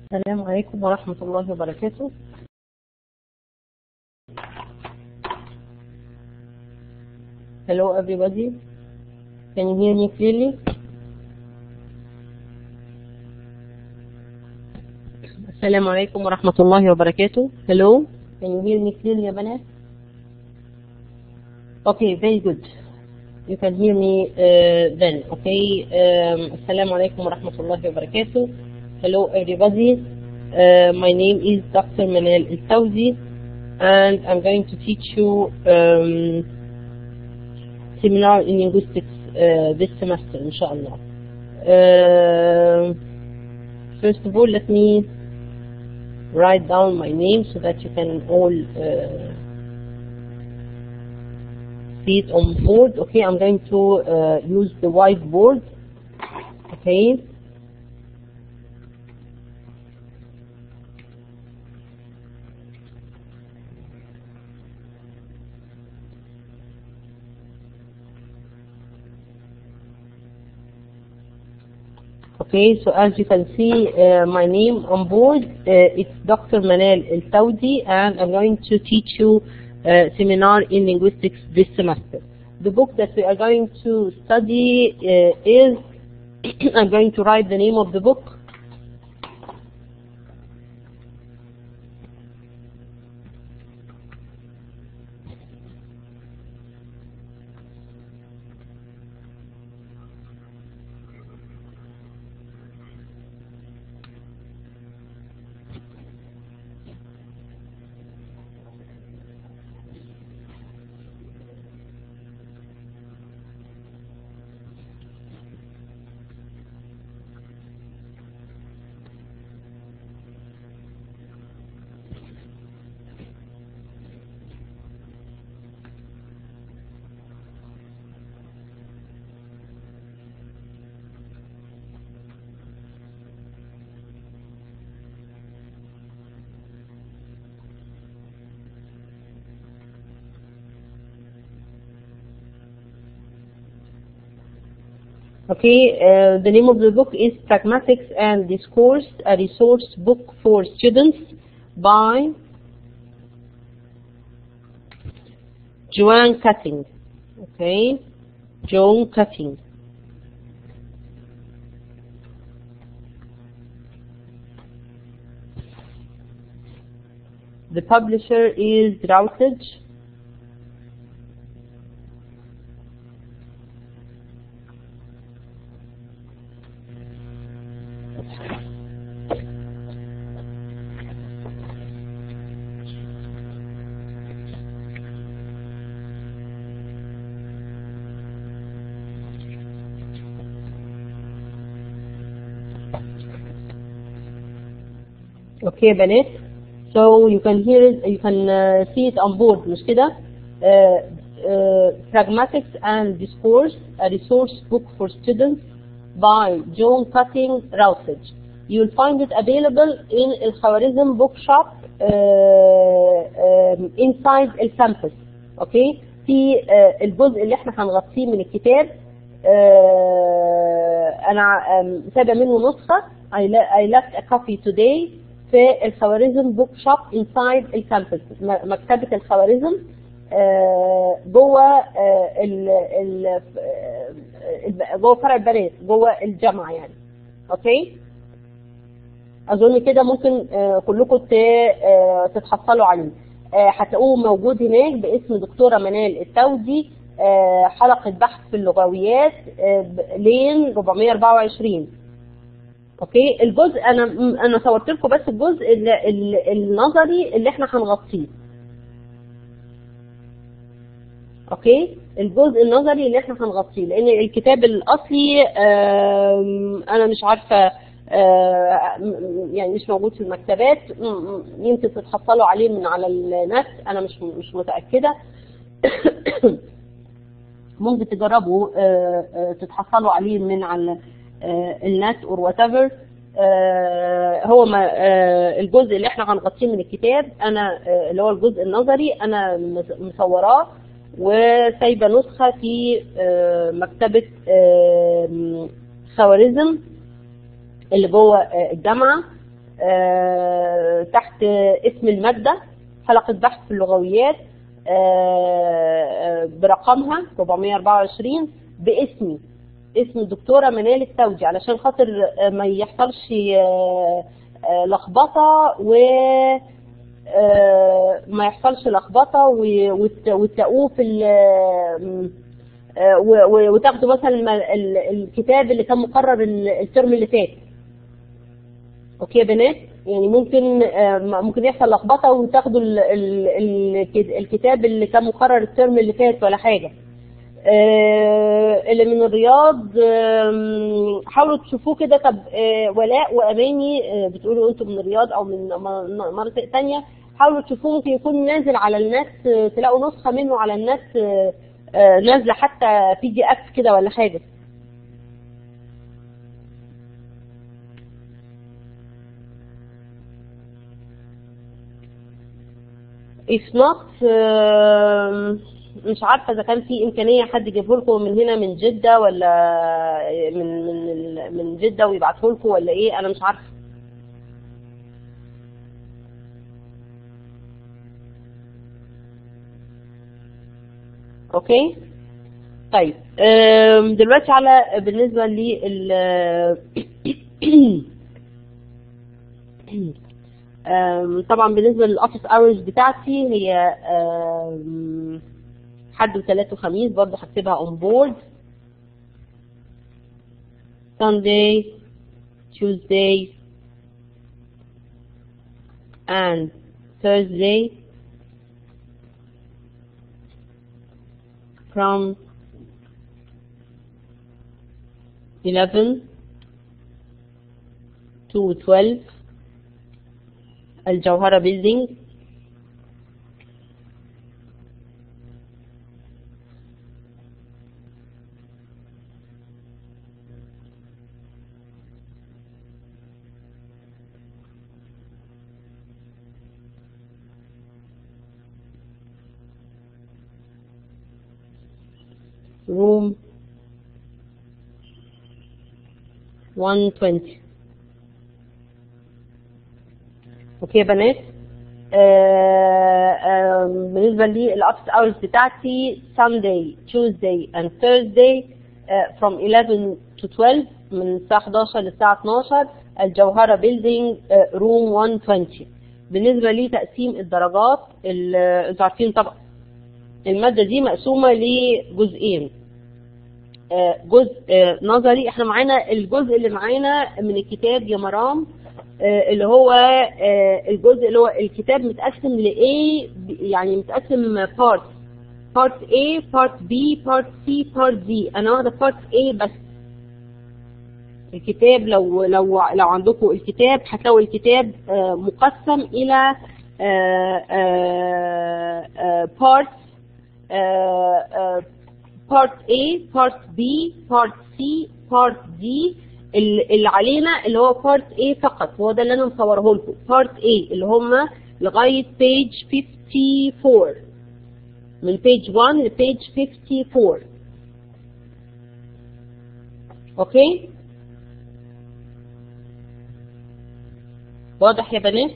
السلام عليكم ورحمة الله وبركاته Hello everybody Can you hear me clearly? السلام عليكم ورحمة الله وبركاته Hello Can you hear me clearly يا بنات? Okay, very good. You can hear me uh, then. Okay. Um, السلام عليكم ورحمة الله وبركاته. Hello everybody. Uh, my name is Dr. Manal El and I'm going to teach you um, seminar in linguistics uh, this semester, inshallah. Uh, first of all, let me write down my name so that you can all uh, see it on board. Okay, I'm going to uh, use the whiteboard. Okay. Okay, so as you can see, uh, my name on board, uh, it's Dr. Manal El Saudi, and I'm going to teach you a seminar in linguistics this semester. The book that we are going to study uh, is, I'm going to write the name of the book. Okay, uh, the name of the book is Pragmatics and Discourse, a resource book for students by Joan Cutting. Okay, Joan Cutting. The publisher is Routledge. اوكي يا بنات so you can hear it you can uh, see it on board مش كده uh, uh, pragmatics and discourse a resource book for students by John Cutting Routledge you will find it available in الخوارزم book shop uh, um, inside الكامبس اوكي في uh, الجزء اللي احنا هنغطيه من الكتاب uh, انا um, سايبه منه نسخه I, I left a copy today في الخوارزم بوك شوب انسايد الكامبس مكتبه الخوارزم جوه ال ال جوه فرع البنات جوه الجامعه يعني اوكي اظن كده ممكن كلكم تتحصلوا عليه هتلاقوه موجود هناك باسم دكتوره منال التودي حلقه بحث في اللغويات لين 424 اوكي الجزء انا انا صورت لكم بس الجزء النظري اللي احنا هنغطيه اوكي الجزء النظري اللي احنا هنغطيه لان الكتاب الاصلي انا مش عارفه يعني مش موجود في المكتبات يمكن تتحصلوا عليه من على النت انا مش مش متاكده ممكن تجربوا تتحصلوا عليه من على النت اور وات ايفر هو ما الجزء اللي احنا هنغطيه من الكتاب انا اللي هو الجزء النظري انا مصوراه وسايبه نسخه في مكتبه خوارزم اللي جوه الجامعه آه، تحت اسم المادة حلقة بحث في اللغويات آه، آه، برقمها 424 باسمي اسم الدكتورة منال التوجي علشان خاطر آه، ما يحصلش آه، آه، لخبطة و آه، ما يحصلش لخبطة و- وت- وتلاقوه في ال- آه، و- و- وتاخدوا مثلا الم- ال- الكتاب اللي كان مقرر ال- الترم اللي فات اوكي يا بنات يعني ممكن آه، ممكن يحصل لخبطه وتاخدوا ال- ال- ال- الكتاب اللي كان مقرر الترم اللي فات ولا حاجه آه، اللي من الرياض آم، حاولوا تشوفوه كده طب آه، ولاء واماني آه، بتقولوا انتم من الرياض او من م- مناطق تانية حاولوا تشوفوه ممكن يكون نازل على النت آه، تلاقوا نسخه منه على النت آه، آه، نازله حتى بي دي اف كده ولا حاجه if not آم، مش عارفه اذا كان في امكانيه حد يجيبه لكم من هنا من جده ولا من من ال- من جده ويبعته لكم ولا ايه انا مش عارفه اوكي طيب آم، دلوقتي على بالنسبه لل آم، طبعا بالنسبه للاوفيس اورز بتاعتي هي آم، حد وثلاث وخميس برضه هكتبها اون بورد Sunday Tuesday and Thursday from 11 to 12 الجوهرة building room 120 اوكي يا بنات آه، آه، بالنسبة للأوفيس اورز بتاعتي Sunday, Tuesday and Thursday آه، from 11 to 12 من الساعة 11 للساعة 12 الجوهرة بيلدينج روم 120 بالنسبة لتقسيم الدرجات ال- انتوا عارفين طبعا المادة دي مقسومة لجزئين آه، جزء آه، نظري احنا معانا الجزء اللي معانا من الكتاب يا مرام آه، اللي هو آه، الجزء اللي هو الكتاب متقسم ل A يعني متقسم بارت بارت A بارت B بارت C بارت D انا واخده بارت A بس الكتاب لو لو لو عندكم الكتاب هتلاقوا الكتاب آه، مقسم الى بارت بارت A بارت B بارت C بارت D ال- اللي علينا اللي هو بارت A فقط هو ده اللي انا مصوره لكم بارت A اللي هم لغايه بيج 54 من بيج 1 لبيج 54 اوكي واضح يا بنات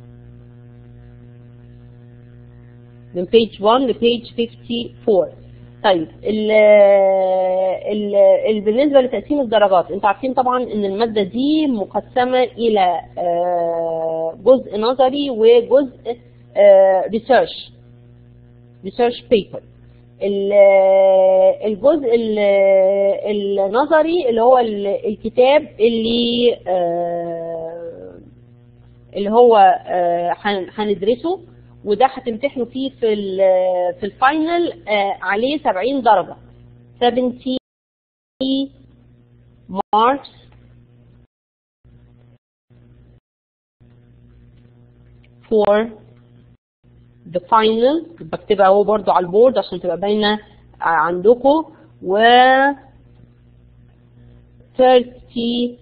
من بيج 1 لبيج 54 طيب ال ال ال بالنسبه لتقسيم الدرجات انتوا عارفين طبعا ان الماده دي مقسمه الى آه، جزء نظري وجزء ريسيرش ريسيرش بيبر الجزء ال- النظري اللي هو ال- الكتاب اللي آه، اللي هو آه، هن- هندرسه وده هتمتحنوا فيه في ال- في الفاينل آه، عليه 70 درجة 70 marks for the final بكتبها اهو برضو على البورد عشان تبقى باينة عندكم و 30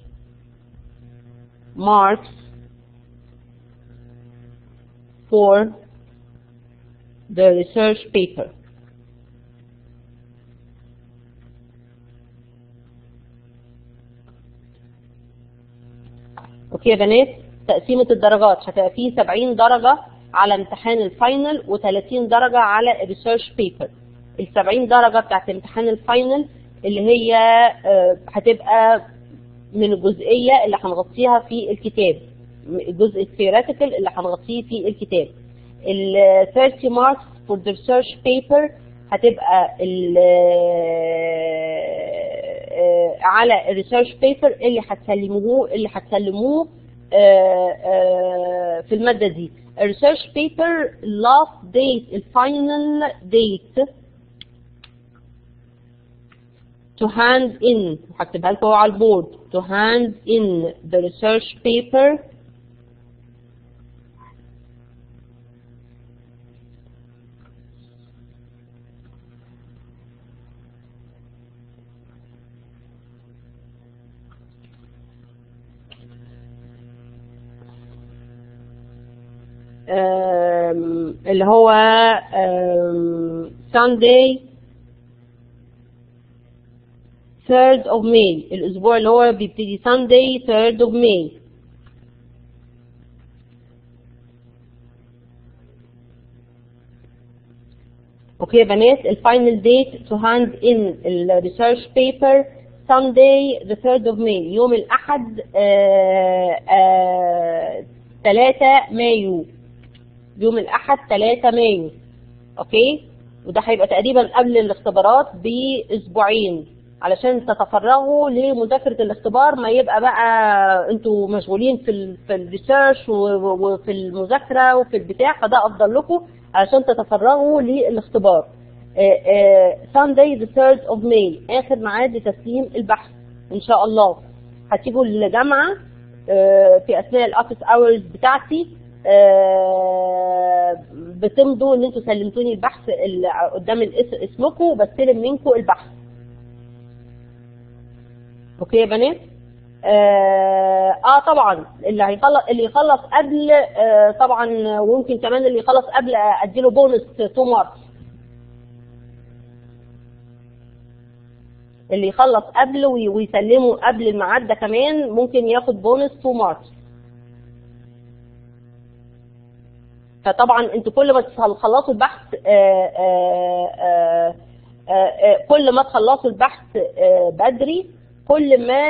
marks for the research paper. اوكي يا بنات تقسيمة الدرجات هتبقى فيه 70 درجة على امتحان الفاينل و30 درجة على الريسيرش بيبر ال 70 درجة بتاعت امتحان الفاينل اللي هي آه، هتبقى من الجزئية اللي هنغطيها في الكتاب الجزء الثيوريتيكال اللي هنغطيه في الكتاب ال 30 marks for the research paper هتبقى ال آه، على الريسيرش بيبر اللي هتسلموه اللي هتسلموه آه، آه، في المادة دي الريسيرش بيبر last date الفاينل date to hand in هكتبها لكم على البورد to hand in the research paper آم، اللي هو آم، Sunday 3rd of May الأسبوع اللي هو بيبتدي Sunday 3rd of May اوكي يا بنات الفاينل ديت تو هاند ان الريسيرش بيبر Sunday the 3rd of May يوم الأحد آه، آه، 3 مايو يوم الأحد 3 مايو أوكي وده هيبقى تقريبا قبل الاختبارات بأسبوعين علشان تتفرغوا لمذاكرة الاختبار ما يبقى بقى انتوا مشغولين في ال في الريسيرش وفي المذاكرة وفي البتاع فده أفضل لكم علشان تتفرغوا للاختبار. Sunday the 3rd of May آخر ميعاد لتسليم البحث إن شاء الله. هتيجوا الجامعة آه، في أثناء الأوفيس أورز بتاعتي آه، بتمضوا إن انتوا سلمتوني البحث اللي قدام الاسم اسمكم وبستلم منكم البحث. اوكي يا بنات اه, آه طبعا اللي هيخلص اللي يخلص قبل آه طبعا وممكن كمان اللي يخلص قبل اديله بونص 2 ماركس اللي يخلص قبل وي- ويسلمه قبل الميعاد ده كمان ممكن ياخد بونص 2 ماركس فطبعا انتوا كل ما تخلصوا البحث آه آه آه آه آه كل ما تخلصوا البحث آه بدري كل ما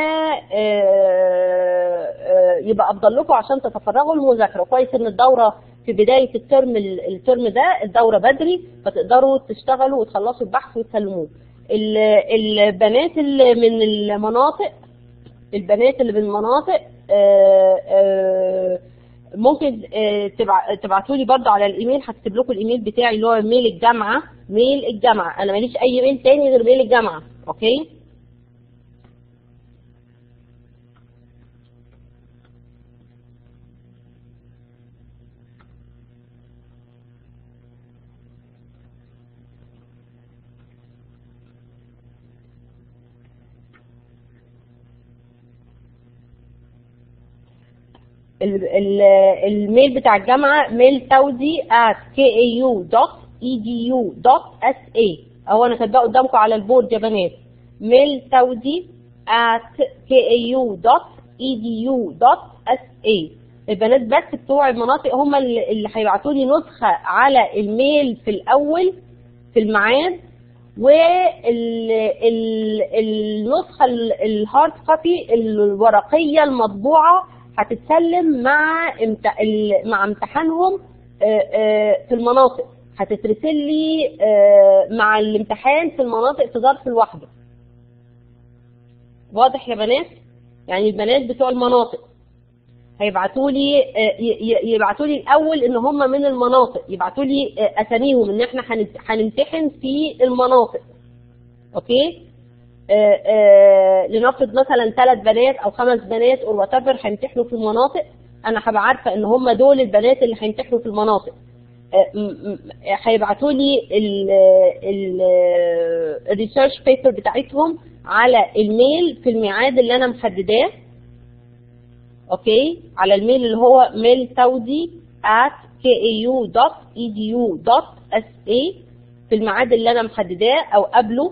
آه آه يبقى افضل لكم عشان تتفرغوا للمذاكره كويس ان الدوره في بدايه الترم الترم ده الدوره بدري فتقدروا تشتغلوا وتخلصوا البحث وتسلموه ال- البنات اللي من المناطق البنات اللي من المناطق آه، آه، ممكن تبعتوا لي برضه على الايميل هكتب لكم الايميل بتاعي اللي هو ميل الجامعه ميل الجامعه انا ماليش اي ميل تاني غير ميل الجامعه اوكي ال- ال- الميل بتاع الجامعة ميل تودي at kau.edu.sa اهو انا كاتباه قدامكم على البورد يا بنات ميل تودي at kau.edu.sa البنات بس بتوع المناطق هم اللي اللي هيبعتوا لي نسخة على الميل في الأول في الميعاد والنسخة الهارد كوبي الورقية المطبوعة هتتسلم مع امت... ال- مع امتحانهم آه، آه، في المناطق هتترسل لي آه، مع الامتحان في المناطق في ظرف لوحده واضح يا بنات يعني البنات بتوع المناطق هيبعتوا لي يبعتوا لي الاول ان هم من المناطق يبعتوا لي آه، اساميهم ان احنا هنت- هنمتحن في المناطق اوكي آه، آه، لنفرض مثلا ثلاث بنات او خمس بنات او وات ايفر هيمتحنوا في المناطق انا هبقى عارفه ان هم دول البنات اللي هيمتحنوا في المناطق آه، م- م- هيبعتوا لي الريسيرش بيبر بتاعتهم على الميل في الميعاد اللي انا محدداه اوكي على الميل اللي هو ميل تودي at kau.edu.sa في الميعاد اللي انا محدداه او قبله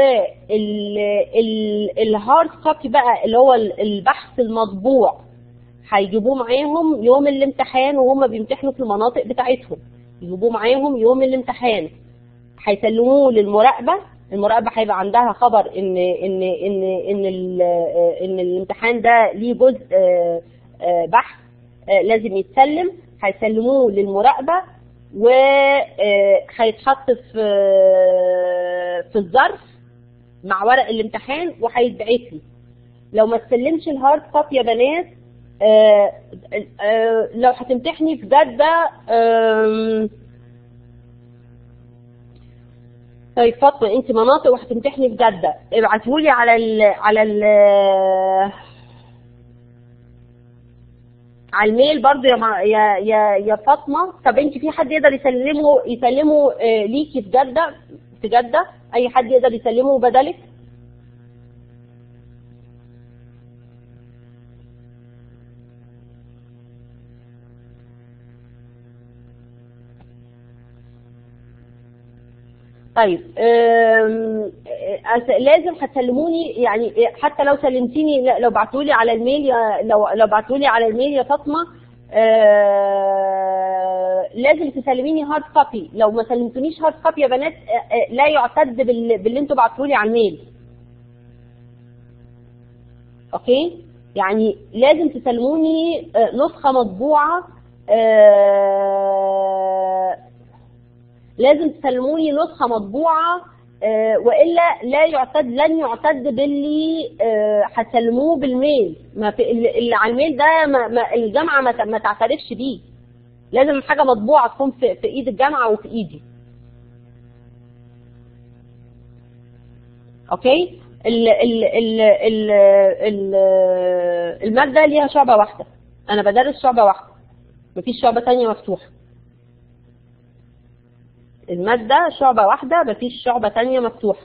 والهارد كوبي بقى اللي هو البحث المطبوع هيجيبوه معاهم يوم الامتحان وهم بيمتحنوا في المناطق بتاعتهم يجيبوه معاهم يوم الامتحان هيسلموه للمراقبه المراقبه هيبقى عندها خبر ان ان ان ان ال- ان الامتحان ده ليه جزء آه، آه، بحث آه، لازم يتسلم هيسلموه للمراقبه وهيتحط في في الظرف مع ورق الامتحان وهيتبعت لي لو ما تسلمش الهارد كوبي يا بنات آه، آه، لو هتمتحني في جدة آم، طيب فاطمة انت مناطق وهتمتحني في جدة ابعتهولي على ال على ال على الميل برضو يا مع- يا يا يا فاطمة طب انت في حد يقدر يسلمه يسلمه آه، ليكي في جدة في جدة اي حد يقدر يسلمه بدلك طيب أم، أس- لازم هتسلموني يعني حتى لو سلمتيني لا، لو بعتولي على الميل يا لو لو بعتولي على الميل يا فاطمه أه، لازم تسلميني هارد كوبي لو ما سلمتونيش هارد كوبي يا بنات أه، أه، لا يعتد بال- باللي انتوا بعتولي على الميل اوكي يعني لازم تسلموني أه، نسخه مطبوعه أه، لازم تسلموني نسخة مطبوعة آه، وإلا لا يعتد لن يعتد باللي آه، هتسلموه بالميل ما في اللي اللي على الميل ده ما ما الجامعة ما ت- ما تعترفش بيه لازم حاجة مطبوعة تكون في, في إيد الجامعة وفي إيدي أوكي ال ال ال ال ال المادة ليها شعبة واحدة أنا بدرس شعبة واحدة مفيش شعبة تانية مفتوحة المادة شعبة واحدة مفيش شعبة تانية مفتوحة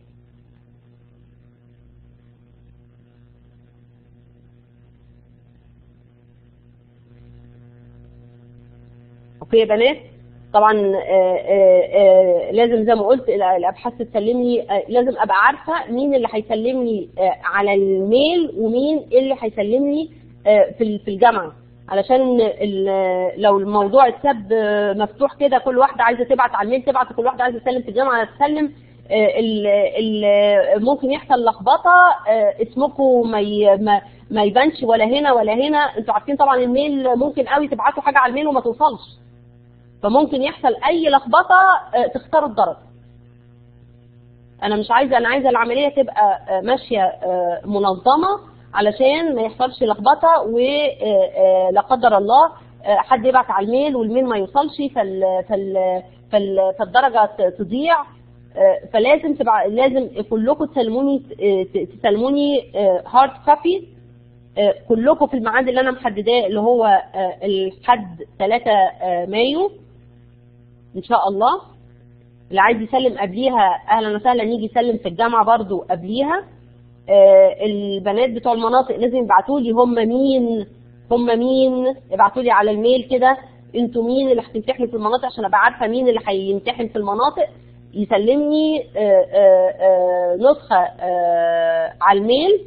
اوكي يا بنات طبعا آه، آه، آه، لازم زي ما قلت ال- الابحاث تسلم لي آه، لازم ابقى عارفه مين اللي هيسلم لي آه، على الميل ومين اللي هيسلم لي آه، في ال- في الجامعه علشان ال- لو الموضوع اتساب آه، مفتوح كده كل واحده عايزه تبعت على الميل تبعت كل واحده عايزه تسلم في الجامعه تسلم آه، ال- ال- ممكن يحصل لخبطه آه، اسمكم ما ي- ما ما يبانش ولا هنا ولا هنا انتوا عارفين طبعا الميل ممكن قوي تبعتوا حاجه على الميل وما توصلش فممكن يحصل اي لخبطه آه، تختاروا الدرجه انا مش عايزه انا عايزه العمليه تبقى آه، ماشيه آه، منظمه علشان ما يحصلش لخبطه ولا قدر الله آه، حد يبعت على الميل والميل ما يوصلش فال فال فال فالدرجه ت- تضيع آه، فلازم تبع لازم كلكم تسلموني آه، ت- تسلموني هارد كوبي كلكم في الميعاد اللي انا محدداه اللي هو آه، الحد 3 آه، مايو ان شاء الله اللي عايز يسلم قبليها اهلا وسهلا يجي يسلم في الجامعه برضو قبليها آه، البنات بتوع المناطق لازم يبعتوا لي هم مين هم مين ابعتوا لي على الميل كده انتوا مين اللي هتمتحنوا في المناطق عشان ابقى عارفه مين اللي هيمتحن في المناطق يسلمني آه، آه، آه، نسخه آه، على الميل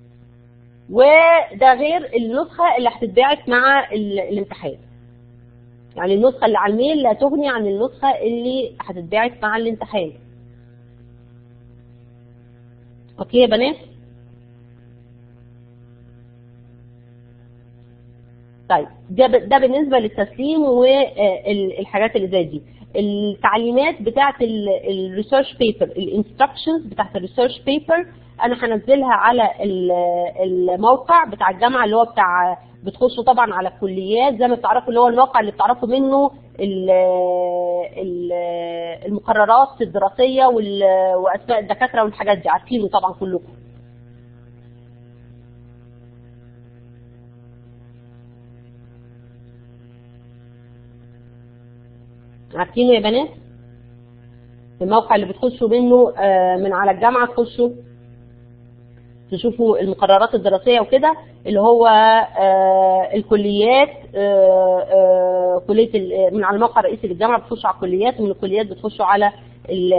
وده غير النسخه اللي هتتبعت مع ال- الامتحان يعني النسخه اللي على الميل لا تغني عن النسخه اللي هتتبعت مع الامتحان اوكي يا بنات طيب ده ب- ده بالنسبه للتسليم والحاجات اللي زي دي التعليمات بتاعه الريسيرش بيبر الانستراكشنز بتاعه الريسيرش بيبر انا هنزلها على ال- الموقع بتاع الجامعه اللي هو بتاع بتخشوا طبعا على الكليات زي ما بتعرفوا اللي هو الموقع اللي بتعرفوا منه ال- ال- المقررات الدراسيه وال- واسماء الدكاتره والحاجات دي عارفينه طبعا كلكم عارفينه يا بنات الموقع اللي بتخشوا منه آه، من على الجامعة تخشوا تشوفوا المقررات الدراسية وكده اللي هو آه، الكليات آه، آه، كلية ال- من على الموقع الرئيسي للجامعة بتخشوا على الكليات ومن الكليات بتخشوا على ال-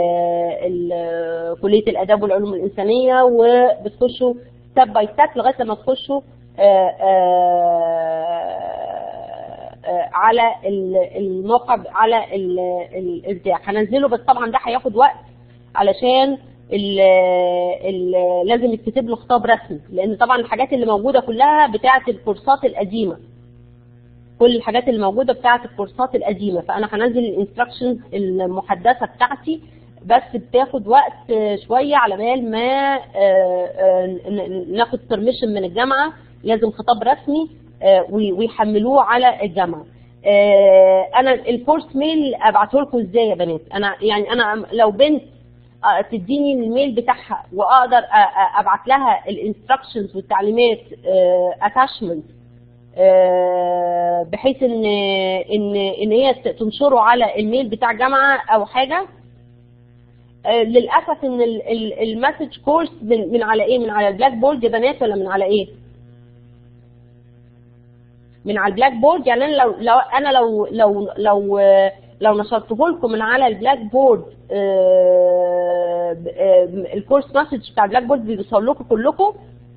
ال- كلية الآداب والعلوم الإنسانية وبتخشوا ستيب باي ستيب لغاية لما تخشوا آه، آه، آه، على ال- الموقع على ال- ال- البتاع هنزله بس طبعا ده هياخد وقت علشان ال ال لازم يتكتب له خطاب رسمي لان طبعا الحاجات اللي موجوده كلها بتاعه الكورسات القديمه كل الحاجات اللي موجوده بتاعه الكورسات القديمه فانا هنزل الانستراكشنز المحدثه بتاعتي بس بتاخد وقت آه، شويه على بال ما آه، آه، ن- ناخد بيرميشن من الجامعه لازم خطاب رسمي آه، وي- ويحملوه على الجامعه آه، انا الكورس ميل ابعته لكم ازاي يا بنات انا يعني انا لو بنت آه، تديني الميل بتاعها واقدر آه، آه، ابعت لها الانستراكشنز والتعليمات اتاشمنت بحيث ان ان ان هي ت- تنشره على الميل بتاع جامعه او حاجه آه، للاسف ان ال- ال- المسج كورس من من على ايه من على البلاك بورد يا بنات ولا من على ايه من على البلاك بورد يعني انا لو لو انا لو لو لو آه، لو نشرته لكم من على البلاك بورد آه، ب- آه، الكورس مسج بتاع البلاك بورد بيوصل لكم كلكم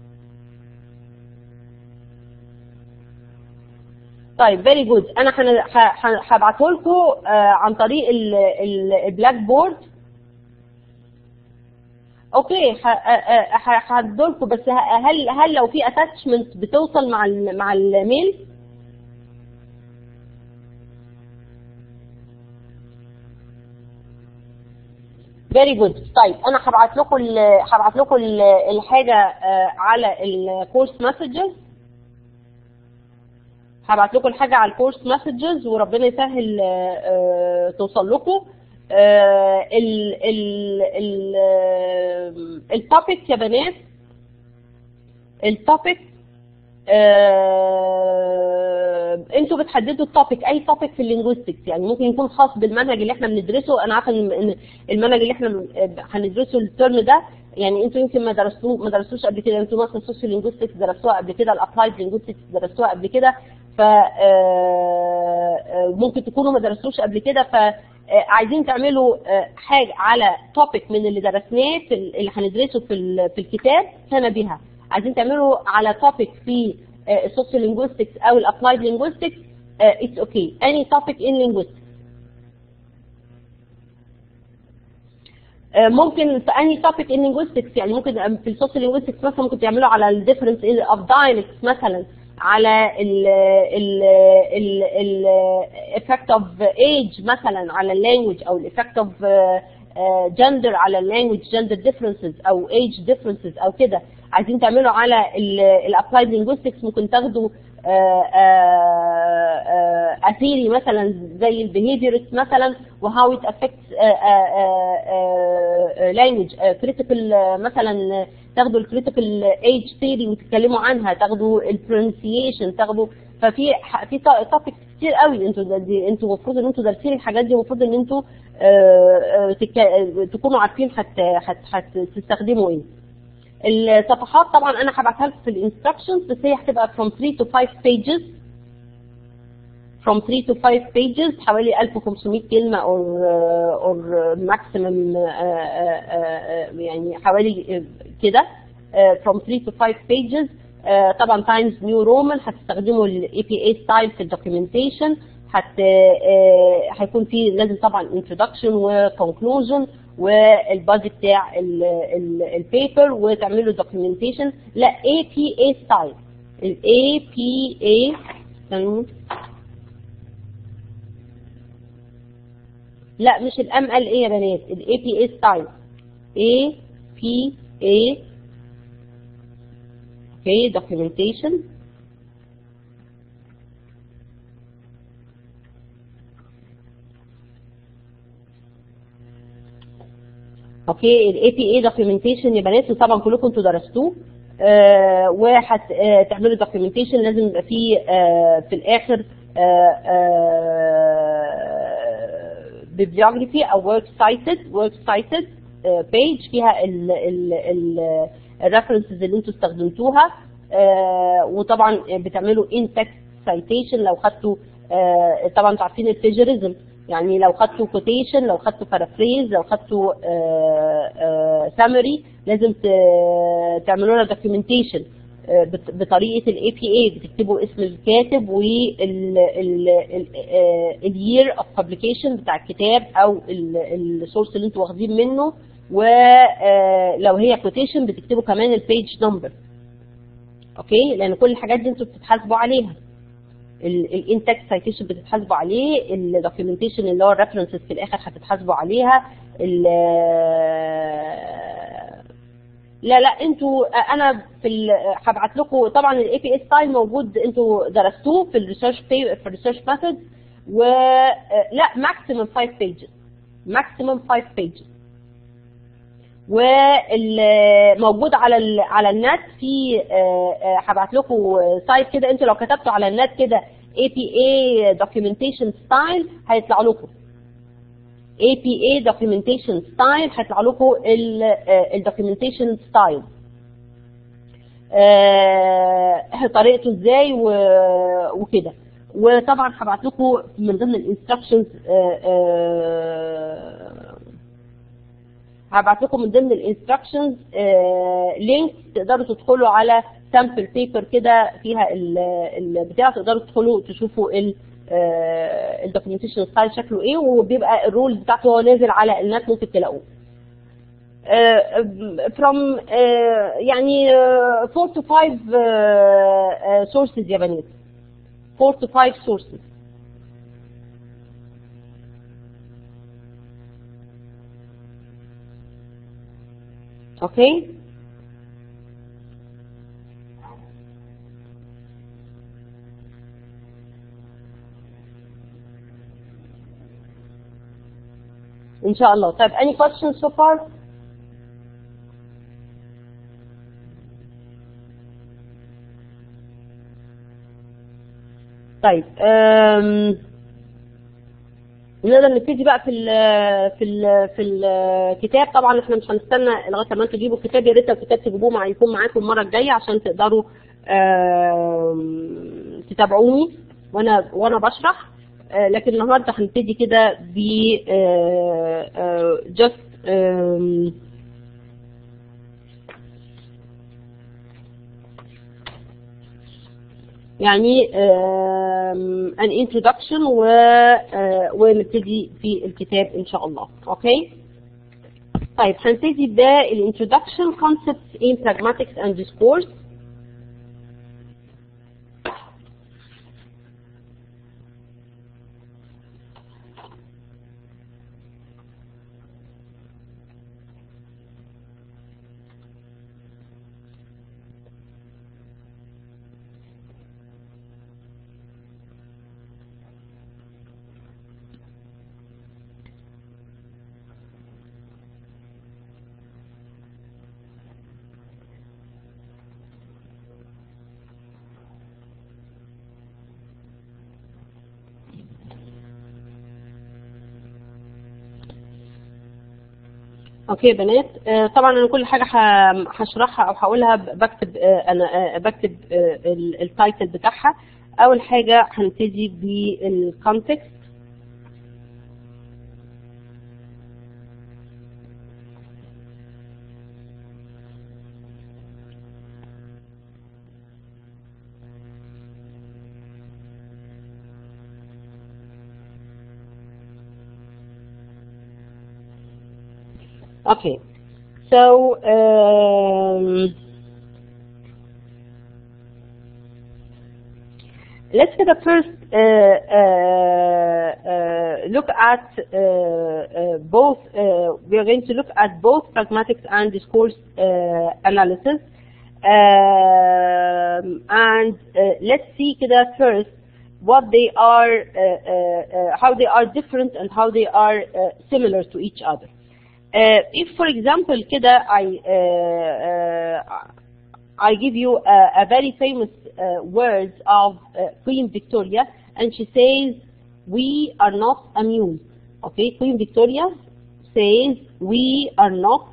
طيب فيري جود انا هبعته لكم عن طريق ال- ال- البلاك بورد اوكي هدولكم بس ه- هل هل لو في اتاتشمنت بتوصل مع ال- مع الميل فيري جود طيب انا هبعت لكم ال- هبعت لكم ال- الحاجه آه، على الكورس مسجز هبعت لكم الحاجه على الكورس مسجز وربنا يسهل آه، آه، توصل لكم آه، ال ال ال التوبيك يا بنات التوبيك آه، انتوا بتحددوا التوبيك اي توبيك في اللينجويستكس يعني ممكن يكون خاص بالمنهج اللي احنا بندرسه انا عارفه ان إن المنهج اللي احنا هندرسه الترم ده يعني انتوا يمكن ما درستوه ما درستوش قبل كده انتوا مثلا سوشيال لينجويستكس درستوها قبل كده الابلايد لينجويستكس درستوها قبل كده ف آه، آه، ممكن تكونوا ما درستوش قبل كده ف آه، عايزين تعملوا آه، حاجه على توبيك من اللي درسناه في ال- اللي هندرسه في ال- في الكتاب سنه بها عايزين تعملوا على توبيك في السوشيال لينجويستكس او الابلايد لينجويستكس اتس اوكي اني توبيك ان لينجويستكس ممكن في انهي توبيك ان لينجويستكس يعني ممكن في السوشيال لينجويستكس مثلا ممكن تعملوا على الديفرنس اوف دايلكتس مثلا على ال ال ال ال effect of age مثلا على اللانجوج او ال effect of جندر على اللانجوج جندر differences او age differences او كده عايزين تعملوا على الابلايد لينجويستكس ممكن تاخدوا اثيري مثلا زي البيهيفيرست مثلا وهاو ات افكتس لانجوج كريتيكال مثلا تاخدوا الكريتيكال ايج ثيري وتتكلموا عنها تاخدوا البرونسيشن تاخدوا ففي في توبكس كتير قوي انتوا دي انتوا المفروض ان انتوا دارسين الحاجات دي المفروض ان انتوا آه، تك- تكونوا عارفين هت- هت- هتستخدموا ايه الصفحات طبعا انا هبعتها لكم في الانستراكشنز بس هي هتبقى from 3 to 5 pages from 3 to 5 pages حوالي 1500 كلمة or uh, or maximum uh, uh, uh, يعني حوالي كده uh, from 3 to 5 pages uh, طبعا Times New Roman هتستخدموا ال APA style في الدوكيومنتيشن هت uh, هيكون في لازم طبعا introduction و conclusion والبادي بتاع البيبر وتعملوا documentation لا APA style ال APA استنوا. لا مش الام ال ايه يا بنات الاي بي اي ستايل اي بي اي اوكي دوكيومنتيشن اوكي الاي بي اي دوكيومنتيشن يا بنات وطبعا كلكم انتوا درستوه آه وهت آه تعملوا دوكيومنتيشن لازم يبقى فيه آه في الاخر بيبليوجرافي او ورك سايتد ورك سايتد بيج فيها الريفرنسز اللي انتوا استخدمتوها آه وطبعا بتعملوا ان تكست سايتيشن لو خدتوا آه طبعا انتوا عارفين البلاجيريزم يعني لو خدتوا كوتيشن لو خدتوا بارافريز لو خدتوا سامري لازم ت- تعملوا لها دوكيومنتيشن آه، بط- بطريقه الاي بي اي بتكتبوا اسم الكاتب واليير اوف بابليكيشن بتاع الكتاب او السورس اللي انتوا واخدين منه ولو هي كوتيشن بتكتبوا كمان البيج نمبر اوكي لان كل الحاجات دي انتوا بتتحاسبوا عليها الانتاج سايتيشن بتتحاسبوا عليه الدوكيومنتيشن اللي هو الريفرنسز في الاخر هتتحاسبوا عليها ال- لا لا انتوا انا في ال- هبعت لكم طبعا الاي بي اس ستايل موجود انتوا درستوه في الريسيرش في الريسيرش ميثود و لا ماكسيمم 5 بيجز ماكسيمم 5 بيجز والموجود على ال على النت في آه، آه، هبعت لكم سايت كده انتوا لو كتبتوا على النت كده اي بي اي دوكيومنتيشن ستايل هيطلع لكم اي بي اي دوكيومنتيشن ستايل هيطلع لكم الدوكيومنتيشن ستايل طريقته ازاي و- وكده وطبعا هبعت لكم من ضمن الانستراكشنز هبعت لكم من ضمن الانستراكشنز لينك تقدروا تدخلوا على سامبل بيبر كده فيها ال- البتاع تقدروا تدخلوا تشوفوا ال الدوكيومنتيشن ستايل شكله ايه وبيبقى الرول بتاعته هو نازل على النت ممكن تلاقوه uh, from uh, يعني uh, 4 to 5 uh, uh, sources يا بنات 4 to 5 sources okay ان شاء الله طيب any questions so far طيب أم... نقدر نبتدي بقى في ال في ال في الكتاب طبعا احنا مش هنستنى لغايه ما انتوا تجيبوا الكتاب يا ريت لو الكتاب تجيبوه مع يكون معاكم المره الجايه عشان تقدروا آم، تتابعوني وانا وانا بشرح آه، لكن النهارده هنبتدي كده ب جاست يعني um, an introduction و, uh, ونبتدي في الكتاب ان شاء الله اوكي طيب هنبتدي بالintroduction concepts in pragmatics and discourse اوكي يا بنات آه، طبعا انا كل حاجه ه- هشرحها او هقولها ب- بكتب آه، انا آه، بكتب آه، ال- التايتل بتاعها اول حاجه هنبتدي بالكونتكست Okay. So, um, let's get a first uh, uh, uh, look at uh, uh, both, uh, we are going to look at both pragmatics and discourse uh, analysis. Um, and uh, let's see كده first what they are, uh, uh, uh, how they are different and how they are uh, similar to each other. Uh, if, for example, كده I uh, uh, I give you a, a very famous uh, words of uh, Queen Victoria, and she says, "We are not amused." Okay, Queen Victoria says, "We are not."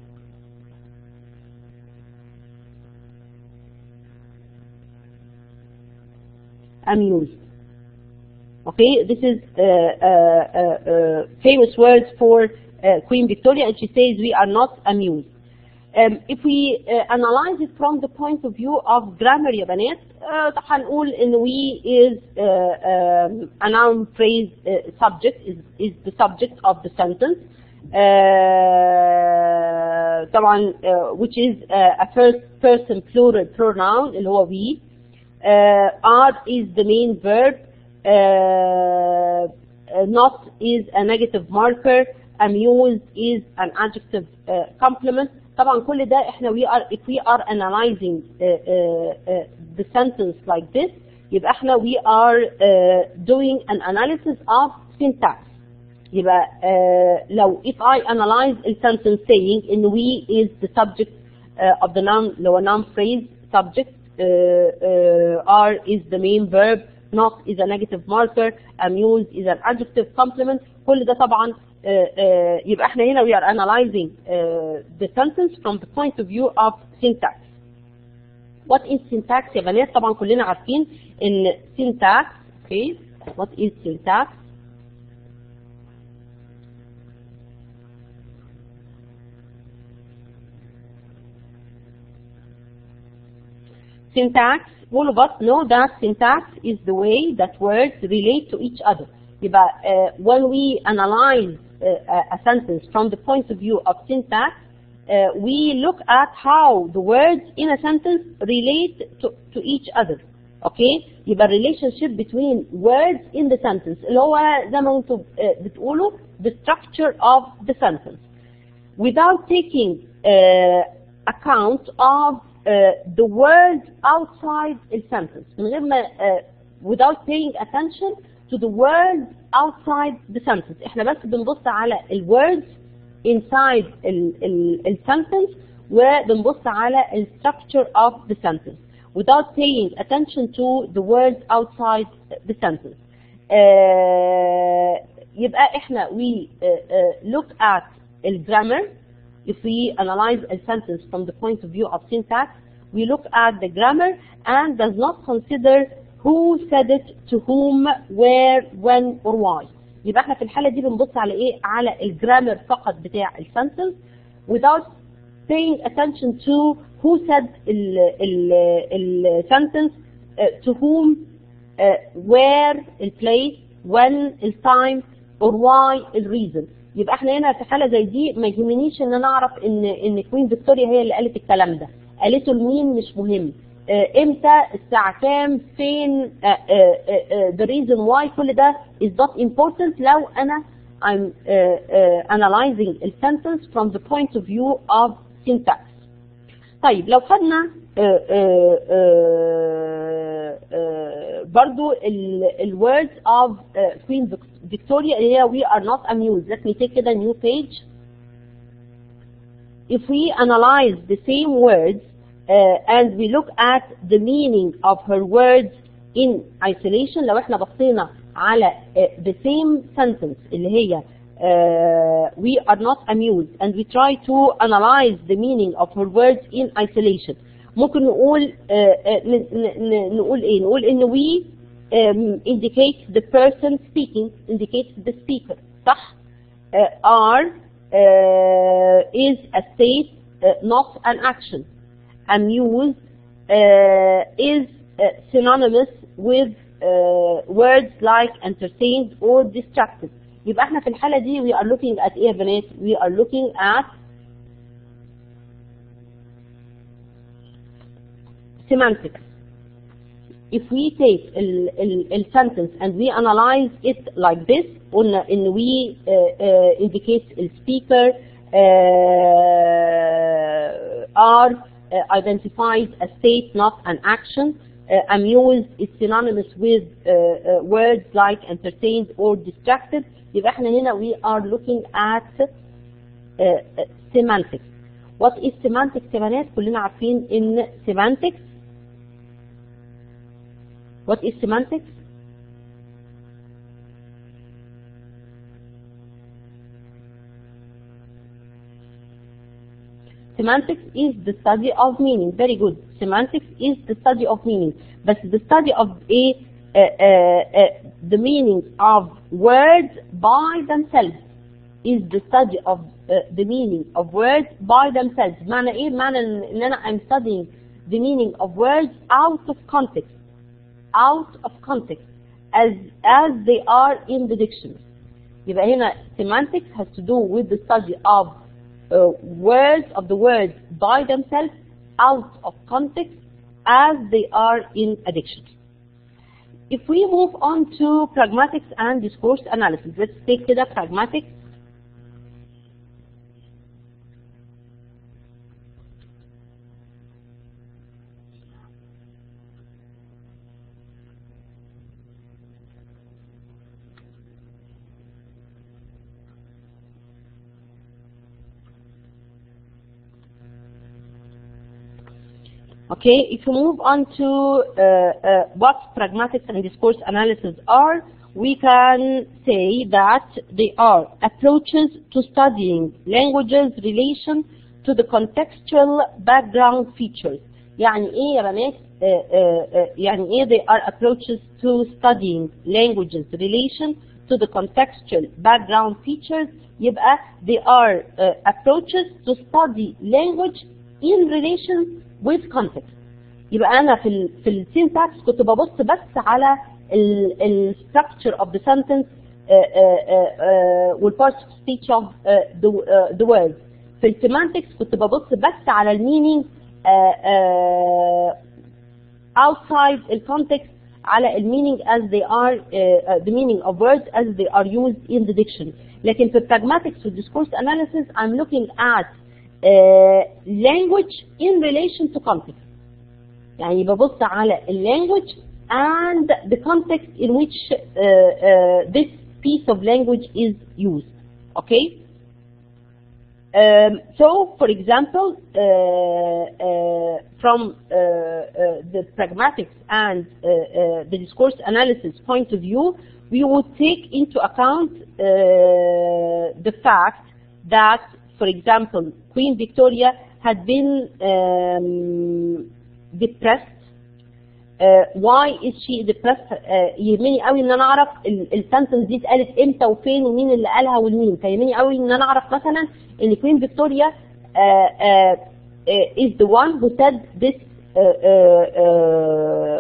Amused. Okay, this is uh, uh, uh, uh, famous words for uh, Queen Victoria, and she says we are not amused. Um, if we uh, analyze it from the point of view of grammar يا بنات uh, هنقول ان we is uh, um, a noun phrase uh, subject is, is the subject of the sentence uh, طبعا uh, which is uh, a first person plural pronoun اللي هو we uh, are is the main verb uh, not is a negative marker amused is an adjective uh, complement طبعا كل ده احنا we are if we are analyzing uh, uh, uh, the sentence like this يبقى احنا we are uh, doing an analysis of syntax يبقى uh, لو if I analyze a sentence saying in we is the subject uh, of the noun اللي هو noun phrase subject uh, uh, are is the main verb not is a negative marker amused is an adjective complement كل ده طبعا uh, uh, يبقى احنا هنا we are analyzing uh, the sentence from the point of view of syntax what is syntax يا بنات طبعا كلنا عارفين ان syntax okay what is syntax syntax all of us know that syntax is the way that words relate to each other يبقى uh, when we analyze uh, a sentence from the point of view of syntax uh, we look at how the words in a sentence relate to, to each other okay يبقى relationship between words in the sentence اللي هو زي ما انتم uh, بتقولوا the structure of the sentence without taking uh, account of uh, the words outside the sentence من غير ما uh, without paying attention to the words outside the sentence احنا بس بنبص على ال words inside ال, ال, ال sentence وبنبص على ال structure of the sentence without paying attention to the words outside the sentence uh, يبقى احنا we uh, uh, look at the grammar if we analyze a sentence from the point of view of syntax we look at the grammar and does not consider who said it to whom where when or why يبقى احنا في الحالة دي بنبص على ايه على الجرامر فقط بتاع السنتنس without paying attention to who said ال ال ال sentence uh, to whom uh, where ال place when ال time or why ال reason يبقى احنا هنا في حالة زي دي ما يهمنيش ان انا اعرف ان ان كوين فيكتوريا هي اللي قالت الكلام ده قالته لمين مش مهم uh, امتى الساعة كام فين uh, uh, uh, the reason why كل ده is not important لو انا I'm uh, uh, analyzing a sentence from the point of view of syntax طيب لو خدنا uh, uh, uh, uh, برضو ال words of uh, Queen Victoria اللي هي we are not amused let me take كده new page if we analyze the same words uh, and we look at the meaning of her words in isolation لو احنا بصينا على uh, the same sentence اللي هي uh, we are not amused and we try to analyze the meaning of her words in isolation ممكن نقول uh, uh, نقول ايه نقول ان we um, indicate the person speaking indicates the speaker صح uh, are uh, is a state uh, not an action amused uh, is uh, synonymous with uh, words like entertained or distracted يبقى احنا في الحالة دي we are looking at ايه يا بنات we are looking at semantics if we take a sentence and we analyze it like this قلنا ان we uh, uh, indicate the speaker uh, are uh, identifies a state not an action uh, amused is synonymous with uh, uh, words like entertained or distracted يبقى احنا هنا we are looking at uh, uh, semantics what is semantics يا بنات كلنا عارفين ان semantics what is semantics Semantics is the study of meaning. Very good. Semantics is the study of meaning. But the study of a, uh, uh, uh, the meaning of words by themselves is the study of uh, the meaning of words by themselves معنى ايه معنى ان إن انا I'm studying the meaning of words out of context out of context as as they are in the dictionary يبقى هنا semantics has to do with the study of uh, words of the words by themselves out of context as they are in a dictionary if we move on to pragmatics and discourse analysis let's take كده pragmatics Okay, if you move on to uh, uh, what pragmatics and discourse analysis are, we can say that they are approaches to studying languages relation to the contextual background features. يعني ايه يا بنات؟ آه، آه، آه، يعني ايه they are approaches to studying languages relation to the contextual background features يبقى they are uh, approaches to study language in relation with context يبقى انا في ال في السينتاكس كنت ببص بس على ال structure of the sentence والبارتس اوف speech of uh, the, uh, the words في السيمانتكس كنت ببص بس على المينينج outside the context على المينينج as they are uh, uh, the meaning of words as they are used in the dictionary لكن في pragmatics و discourse analysis I'm looking at uh, language in relation to context يعني ببص على language and the context in which uh, uh, this piece of language is used okay um, so for example uh, uh, from uh, uh, the pragmatics and uh, uh, the discourse analysis point of view we would take into account uh, the fact that for example Queen Victoria had been um, depressed uh, why is she depressed uh, يهمني قوي ان انا اعرف السنتنس دي اتقالت امتى وفين ومين اللي قالها والمين فيهمني قوي ان انا اعرف مثلا ان كوين فيكتوريا uh, uh, uh, is the one who said this uh, uh,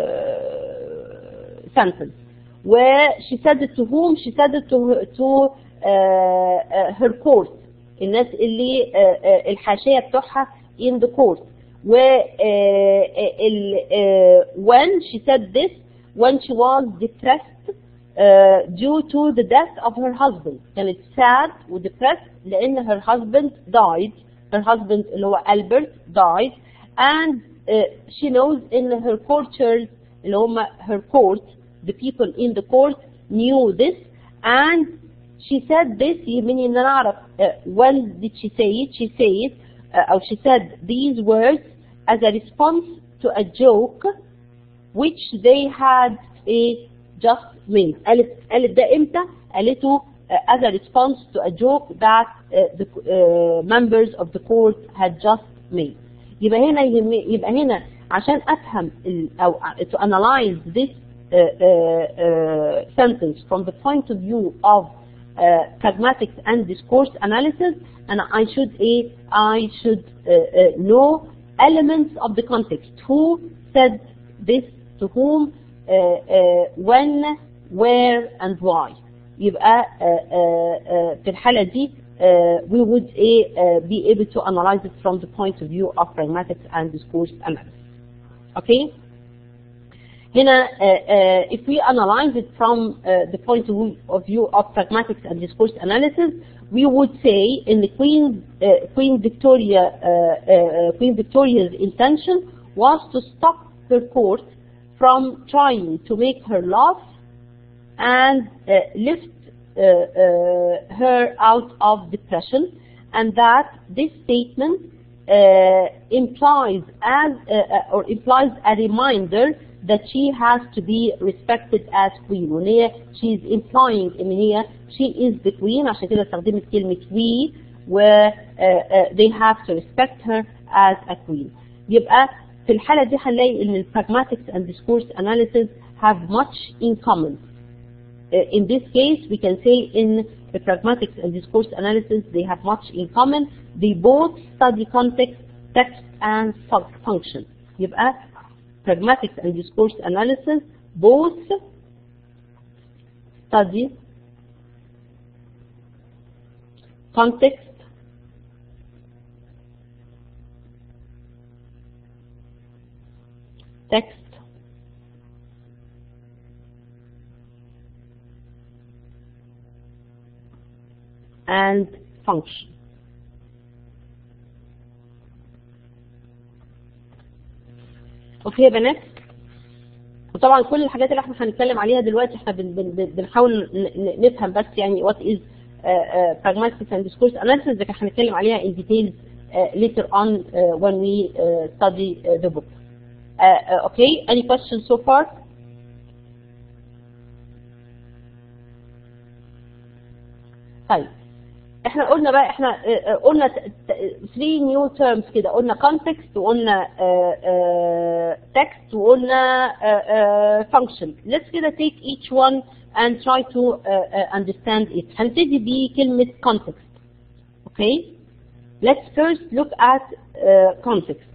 uh, sentence where she said it to whom she said it to, to uh, uh, her court الناس اللي uh, uh, الحاشية بتوعها in the court و uh, ال, uh, when she said this when she was depressed uh, due to the death of her husband كانت sad و depressed لأن her husband died her husband اللي هو Albert died and uh, she knows in her courtiers اللي هم her court the people in the court knew this and she said this يهمني ان انا اعرف uh, when did she say it she said uh, or she said these words as a response to a joke which they had a just made قالت قالت ده امتى قالته uh, as a response to a joke that uh, the uh, members of the court had just made يبقى هنا يبقى هنا عشان افهم ال, او to analyze this uh, uh, uh, sentence from the point of view of uh, pragmatics and discourse analysis and I should a I should uh, uh, know elements of the context who said this to whom uh, uh, when where and why يبقى uh, uh, uh, في الحالة دي uh, we would uh, be able to analyze it from the point of view of pragmatics and discourse analysis okay هنا uh, uh, if we analyze it from uh, the point of view, of view of pragmatics and discourse analysis, we would say in the Queen uh, Queen Victoria uh, uh, Queen Victoria's intention was to stop her court from trying to make her laugh and uh, lift uh, uh, her out of depression, and that this statement uh, implies as uh, uh, or implies a reminder that she has to be respected as queen وان هي she is implying ان هي she is the queen عشان كده استخدمت كلمة we where uh, uh, they have to respect her as a queen يبقى في الحالة دي هنلاقي ان ال pragmatics and discourse analysis have much in common uh, in this case we can say in the pragmatics and discourse analysis, they have much in common. They both study context, text, and fun- function. يبقى pragmatics and discourse analysis both study context, text, and function. اوكي يا بنات وطبعا كل الحاجات اللي احنا هنتكلم عليها دلوقتي احنا بن بن بن- بنحاول ن- ن- نفهم بس يعني what is uh, uh, pragmatics and discourse analysis ده كان هنتكلم عليها in details uh, later on uh, when we uh, study uh, the book. Uh, uh, okay, any questions so far? طيب احنا قلنا بقى احنا اه، اه، قلنا 3 نيو تيرمز كده قلنا context وقلنا text وقلنا function let's كده take each one and try to uh, uh, understand it هنبتدي بكلمة context okay let's first look at uh, context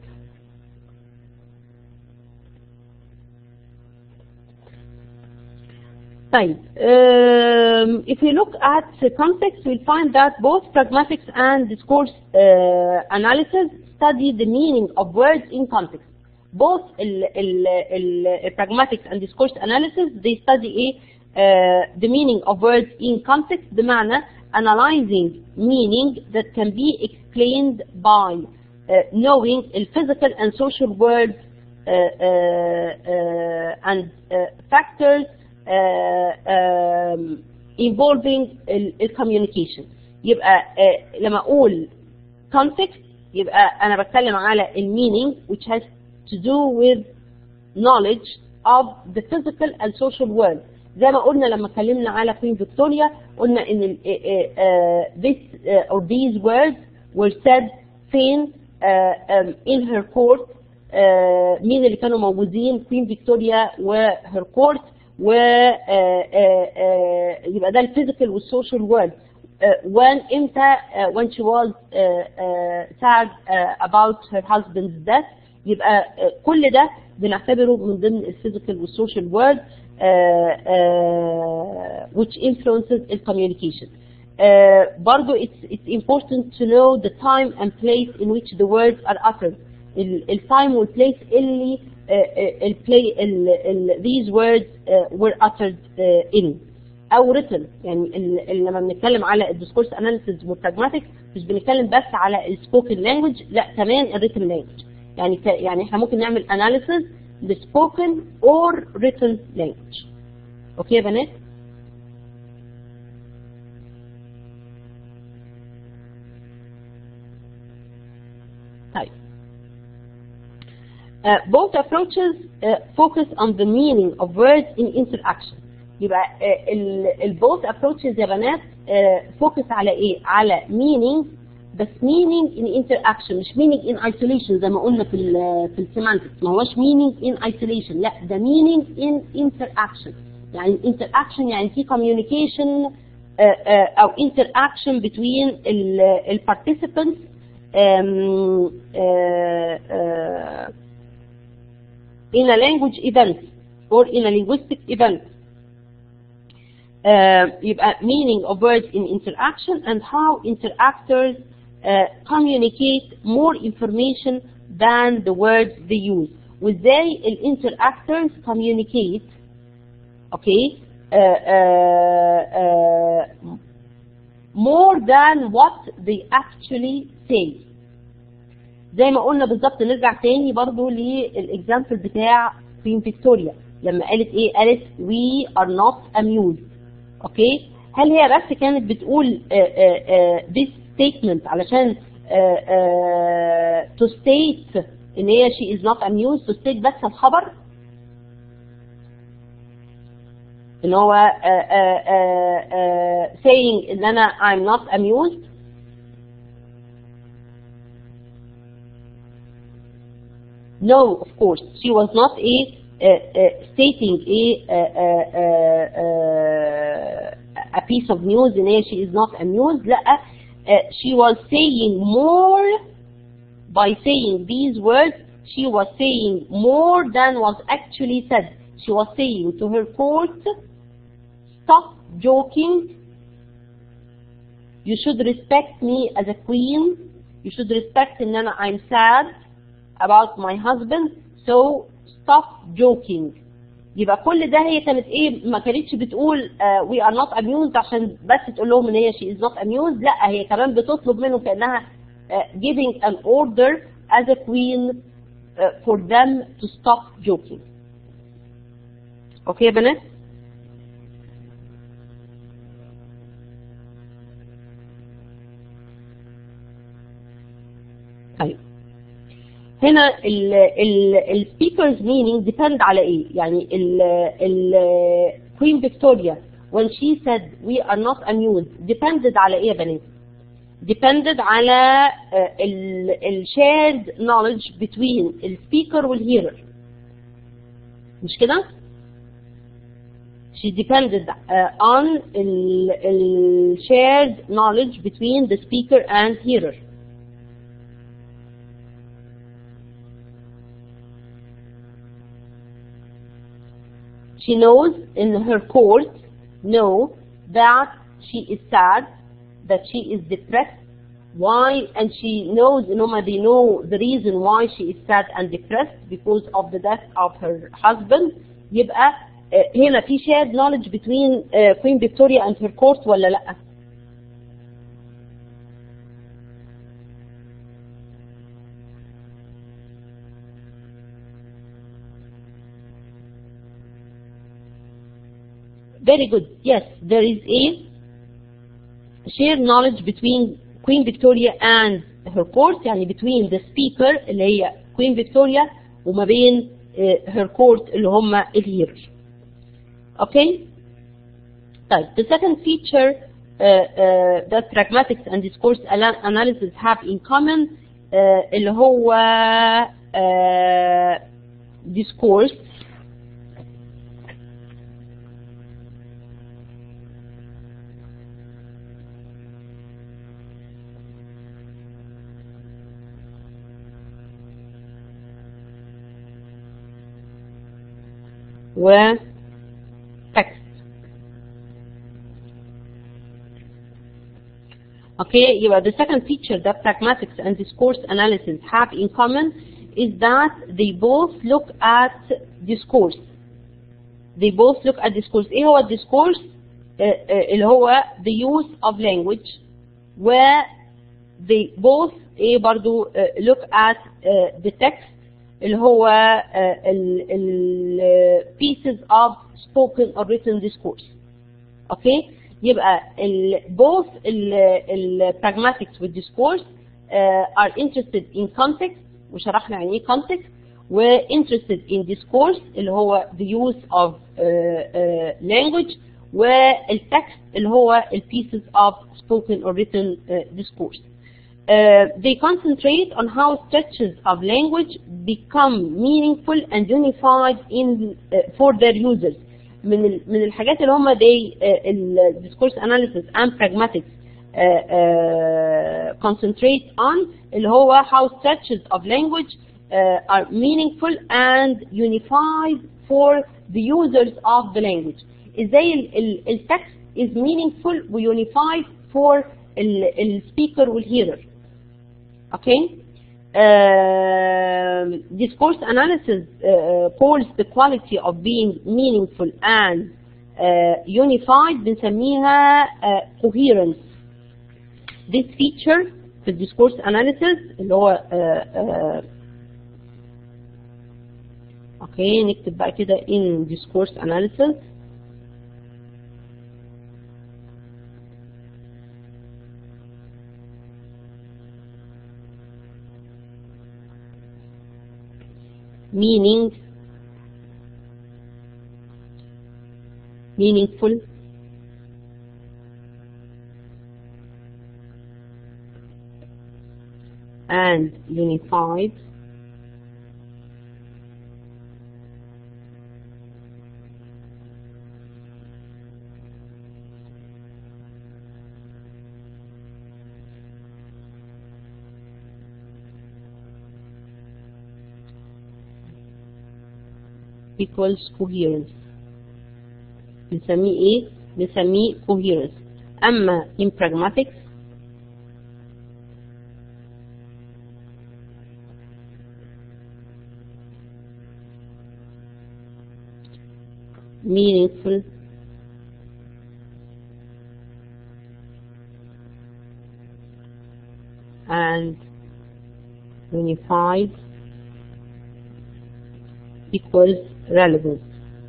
طيب um, if we look at the context we'll find that both pragmatics and discourse uh, analysis study the meaning of words in context both ال, ال, ال, pragmatics and discourse analysis they study a, uh, the meaning of words in context بمعنى analyzing meaning that can be explained by uh, knowing the physical and social words uh, uh, uh, and uh, factors uh, um, involving ال- الcommunication يبقى uh, لما اقول context يبقى انا بتكلم على المينينج which has to do with knowledge of the physical and social world زي ما قلنا لما اتكلمنا على كوين فيكتوريا قلنا ان ال- uh, uh, this uh, or these words were said فين uh, um, in her court uh, مين اللي كانوا موجودين كوين فيكتوريا وهير كورت و uh, uh, uh, يبقى ده الفيزيكال والسوشيال وورد when امتى uh, when she was uh, uh, sad uh, about her husband's death يبقى uh, كل ده بنعتبره من ضمن الفيزيكال والسوشيال وورد which influences the communication. Uh, برضو it's, it's important to know the time and place in which the words are uttered. ال, ال time والplace اللي uh, uh, ال play, ال, ال, these words uh, were uttered uh, in. او written يعني ال- ال- لما بنتكلم على الديسكورس اناليسيز والبراجماتيك مش بنتكلم بس على السبوكن لانجوج لا كمان الريتن لانجوج يعني ك- يعني احنا ممكن نعمل اناليسيز لسبوكن اور written language اوكي يا بنات طيب Uh, both approaches uh, focus on the meaning of words in interaction. يبقى uh, ال, ال both approaches يا بنات uh, focus على ايه؟ على meaning بس meaning in interaction مش meaning in isolation زي ما قلنا في ال في السيمانتكس ما هوش meaning in isolation لا ده meaning in interaction يعني interaction يعني في communication uh, uh, او interaction between ال, ال participants um, uh, uh, in a language event or in a linguistic event. Uh, يبقى meaning of words in interaction and how interactors uh, communicate more information than the words they use. وازاي ال interactors communicate okay uh, uh, uh, more than what they actually say. زي ما قلنا بالظبط نرجع تاني برضو للاكزامبل بتاع كوين فيكتوريا لما قالت ايه قالت we are not amused اوكي هل هي بس كانت بتقول uh, uh, uh, this statement علشان uh, uh, to state ان هي she is not amused to state بس الخبر ان هو uh, uh, uh, uh, saying ان انا I'm not amused No, of course, she was not a uh, uh, stating a uh, uh, uh, a piece of news ان هي she is not amused لا uh, she was saying more by saying these words she was saying more than was actually said she was saying to her court stop joking you should respect me as a queen you should respect ان انا I'm sad about my husband so stop joking يبقى كل ده هي كانت ايه ما كانتش بتقول uh, we are not amused عشان بس تقول لهم ان هي she is not amused لا هي كمان بتطلب منهم كانها uh, giving an order as a queen uh, for them to stop joking اوكي يا بنات طيب هنا السبيكرز meaning depend على ايه يعني ال ال Queen Victoria when she said we are not amused depended على ايه يا بنات depended على ال ال shared knowledge between السبيكر والهيرر مش كده she depended uh, on ال ال shared knowledge between the speaker and hearer she knows in her court know that she is sad, that she is depressed. Why? And she knows, you know, they know the reason why she is sad and depressed because of the death of her husband. يبقى هنا في shared knowledge between Queen Victoria and her court ولا لأ؟ Very good. Yes, there is a shared knowledge between Queen Victoria and her court يعني between the speaker اللي هي Queen Victoria وما بين uh, her court اللي هم الهيرر. Okay? طيب the second feature uh, uh, that pragmatics and discourse analysis have in common uh, اللي هو uh, discourse و text Okay, يبقى the second feature that pragmatics and discourse analysis have in common is that they both look at discourse. They both look at discourse. ايه هو الديسكورس؟ اللي هو the use of language where they both ايه برضو look at the text اللي هو ال ال pieces of spoken or written discourse. Okay? يبقى ال both ال ال pragmatics with discourse uh, are interested in context وشرحنا يعني ايه context و interested in discourse اللي هو the use of uh, uh, language والtext اللي هو ال pieces of spoken or written uh, discourse. Uh, they concentrate on how stretches of language become meaningful and unified in uh, for their users. من ال, من الحاجات اللي هم they uh, discourse analysis and pragmatics uh, uh, concentrate on اللي هو how stretches of language uh, are meaningful and unified for the users of the language. ازاي ال, ال, التكست is meaningful و unified for ال, السبيكر والهيرر. Okay? Uh, discourse analysis uh, polls the quality of being meaningful and uh, unified بنسميها uh, coherence. This feature في discourse analysis اللي هو uh, uh, okay نكتب بقى كده in discourse analysis meaning meaningful and unified equals coherence بنسميه ايه بنسميه coherence اما in pragmatics meaningful and unified equals relevance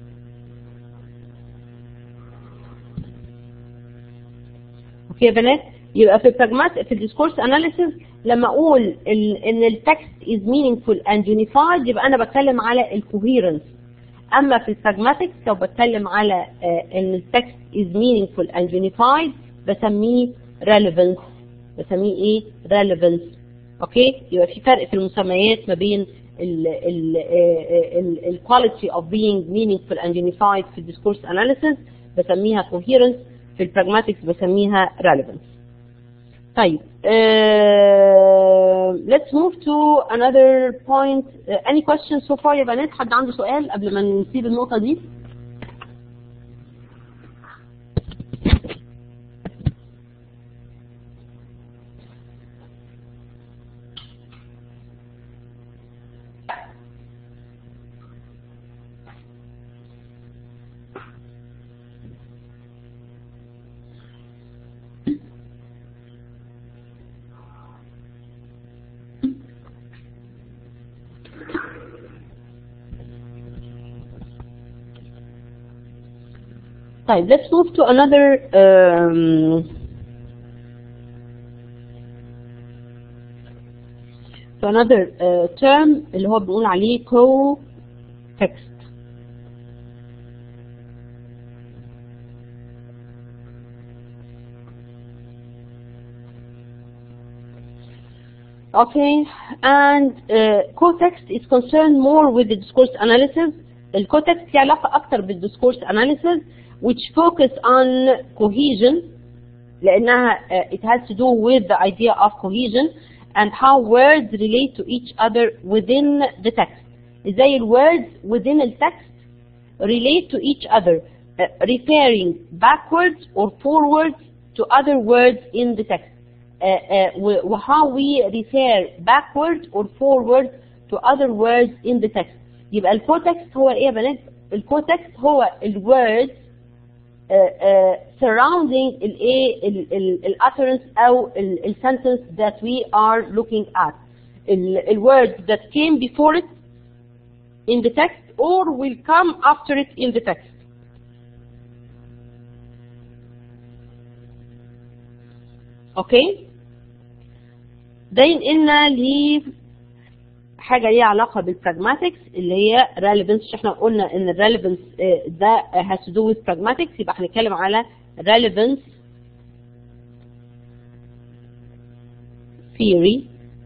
اوكي يا بنات يبقى في البراجمات في الديسكورس اناليسيس لما اقول ال ان التكست از meaningful and unified يبقى انا بتكلم على الكوهيرنس اما في البراجماتكس لو بتكلم على uh, ان التكست is meaningful and unified بسميه relevance بسميه ايه relevance اوكي يبقى في فرق في المسميات ما بين ال ال ال ال quality of being meaningful and unified في الديسكورس اناليسيس بسميها coherence في البراجماتكس بسميها relevance طيب uh, let's move to another point uh, any questions so far يا بنات حد عنده سؤال قبل ما نسيب النقطة دي طيب let's move to another um, to another uh, term اللي هو بنقول عليه co-text Okay, and uh, co-text is concerned more with the discourse analysis. الكوتكست ليه علاقة أكتر بالديسكورس analysis which focus on cohesion لأنها uh, it has to do with the idea of cohesion and how words relate to each other within the text. إزاي ال words within the text relate to each other uh, referring backwards or forwards to other words in the text. Uh, uh, وhow we refer backward or forward to other words in the text. يبقى الكوتكست هو ايه يا بنات؟ الكوتكست هو الwords Uh, uh, surrounding الايه الutterance او ال sentence that we are looking at ال words that came before it in the text or will come after it in the text اوكي ده ينقلنا ل حاجه ليها علاقه بالبراجماتكس اللي هي relevance احنا قلنا ان الريليفنس ده has to do with pragmatics يبقى هنتكلم على relevance theory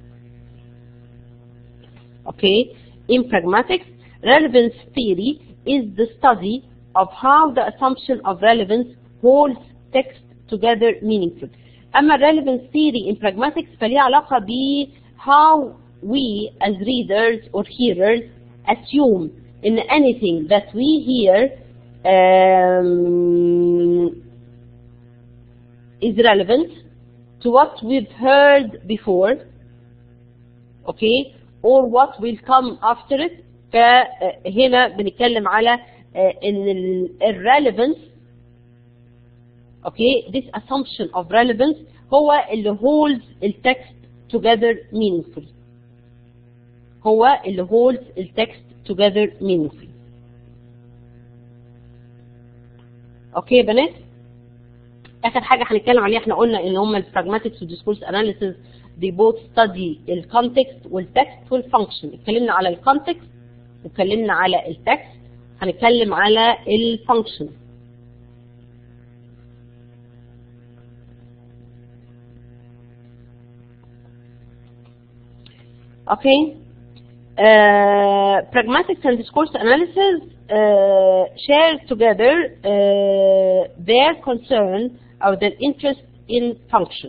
okay in pragmatics relevance theory is the study of how the assumption of relevance holds text together meaningful اما relevance theory in pragmatics فليها علاقه ب how we as readers or hearers assume in anything that we hear um, is relevant to what we've heard before okay or what will come after it فهنا بنتكلم على ان الريليفنس okay this assumption of relevance هو اللي holds التكست together meaningfully هو اللي holds التكست together meaningfully اوكي يا بنات اخر حاجه هنتكلم عليها احنا قلنا ان هم البراجماتكس والديسكورس اناليسيس they both study الكونتكست والتكست والفانكشن اتكلمنا على الكونتكست واتكلمنا على التكست هنتكلم على الفانكشن اوكي Uh, pragmatics and discourse analysis uh, share together uh, their concern or their interest in function.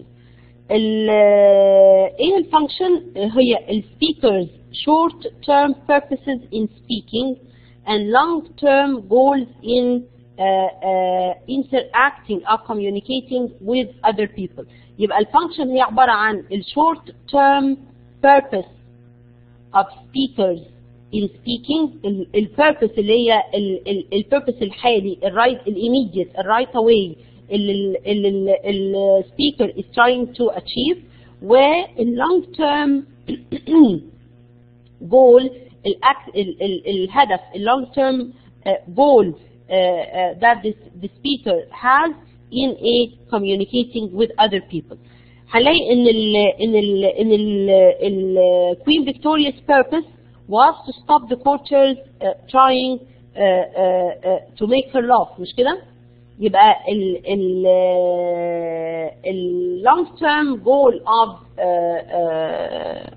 ايه الفانكشن هي السبيكرز short term purposes in speaking and long-term goals in uh, uh, interacting or communicating with other people يبقى الفانكشن هي عبارة عن ال short term purpose of speakers in speaking ال purpose اللي هي ال purpose الحالي ال right ال immediate ال right away اللي ال speaker is trying to achieve وال long term goal الأك... ال ال الهدف ال long term uh, goal uh, uh, that this, the speaker has in a communicating with other people. هنلاقي ان ال ان ال ان ال ال Queen Victoria's purpose was to stop the courtiers uh, trying uh, uh, uh, to make her laugh مش كده؟ يبقى ال ال ال long term goal of uh, uh,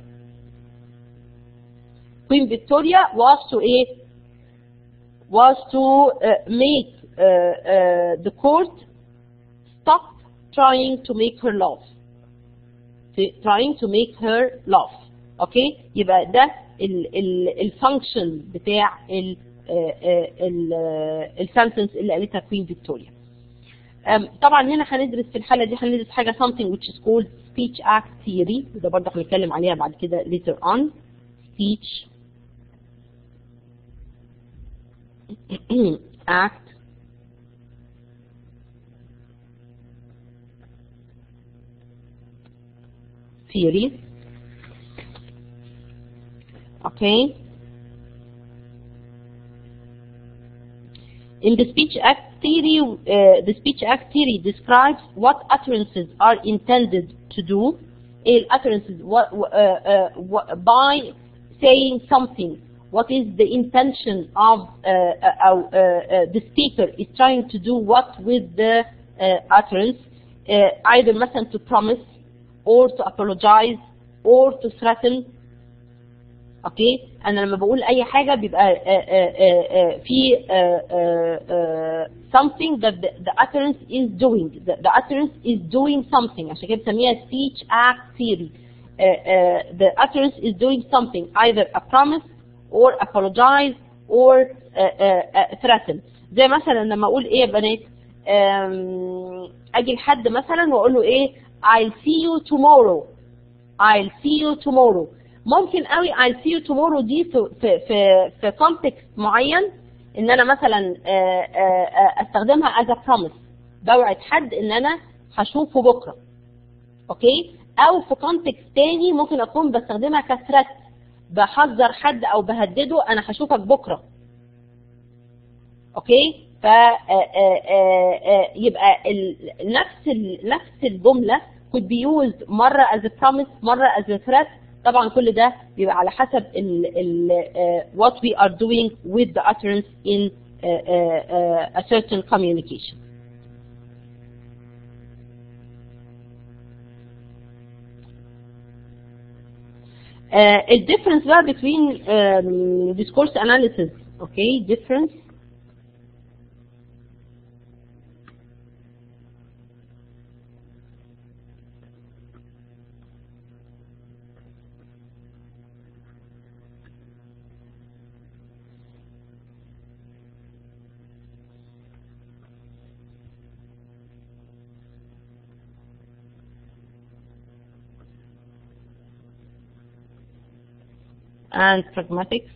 Queen Victoria was to a was to uh, make uh, uh, the court stop trying to make her laugh trying to make her laugh اوكي يبقى ده الفانكشن بتاع ال السنتنس اللي قالتها كوين فيكتوريا طبعا هنا هندرس في الحاله دي هندرس حاجه something which is called speech act theory وده برضه هنتكلم عليها بعد كده later on speech act theory okay in the speech act theory uh, the speech act theory describes what utterances are intended to do in utterances what, uh, uh, what, by saying something what is the intention of uh, uh, uh, the speaker is trying to do what with the utterance either مثلا to promise or to apologize or to threaten اوكي انا لما بقول اي حاجه بيبقى في something that the, the utterance is doing the, the utterance is doing something عشان كده بنسميها speech act theory the utterance is doing something either a promise or apologize or threaten زي مثلا لما اقول ايه يا بنات اجي لحد مثلا واقول له ايه I'll see you tomorrow I'll see you tomorrow ممكن قوي I'll see you tomorrow دي في في في, في context معين ان انا مثلا استخدمها as a promise بوعد حد ان انا هشوفه بكره اوكي او في context تاني ممكن اكون بستخدمها كثرت بحذر حد او بهدده انا هشوفك بكره اوكي ف يبقى نفس نفس الجمله could be used مره as a promise مره as a threat طبعا كل ده بيبقى على حسب ال ال uh, what we are doing with the utterance in uh, uh, a certain communication. Uh, a difference بقى between um, discourse analysis, okay, difference and pragmatics.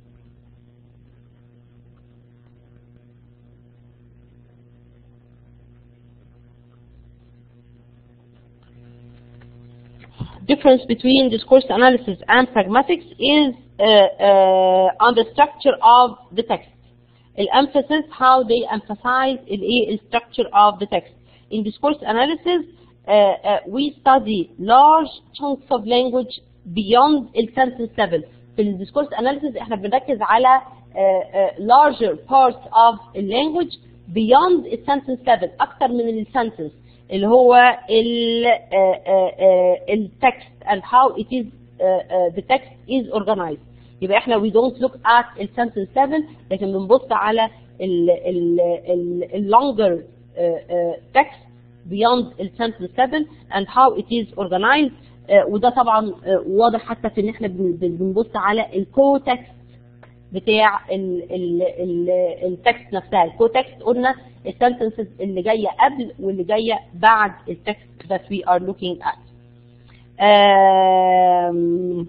Difference between discourse analysis and pragmatics is uh, uh, on the structure of the text. Emphasis how they emphasize the structure of the text. In discourse analysis, uh, we study large chunks of language beyond the sentence level. في الديسكورس اناليسيس احنا بنركز على uh, uh, larger parts of the language beyond the sentence level اكتر من السنتنس اللي هو التكست and how it is uh, the text is organized يبقى احنا we don't look at the sentence level لكن بنبص على ال ال ال longer text beyond the sentence level and how it is organized وده طبعا واضح حتى في ان احنا بنبص على الكوتكست بتاع التكست نفسها الكو تكست قلنا السنتنسز اللي جايه قبل واللي جايه بعد التكست that we are looking at. Um,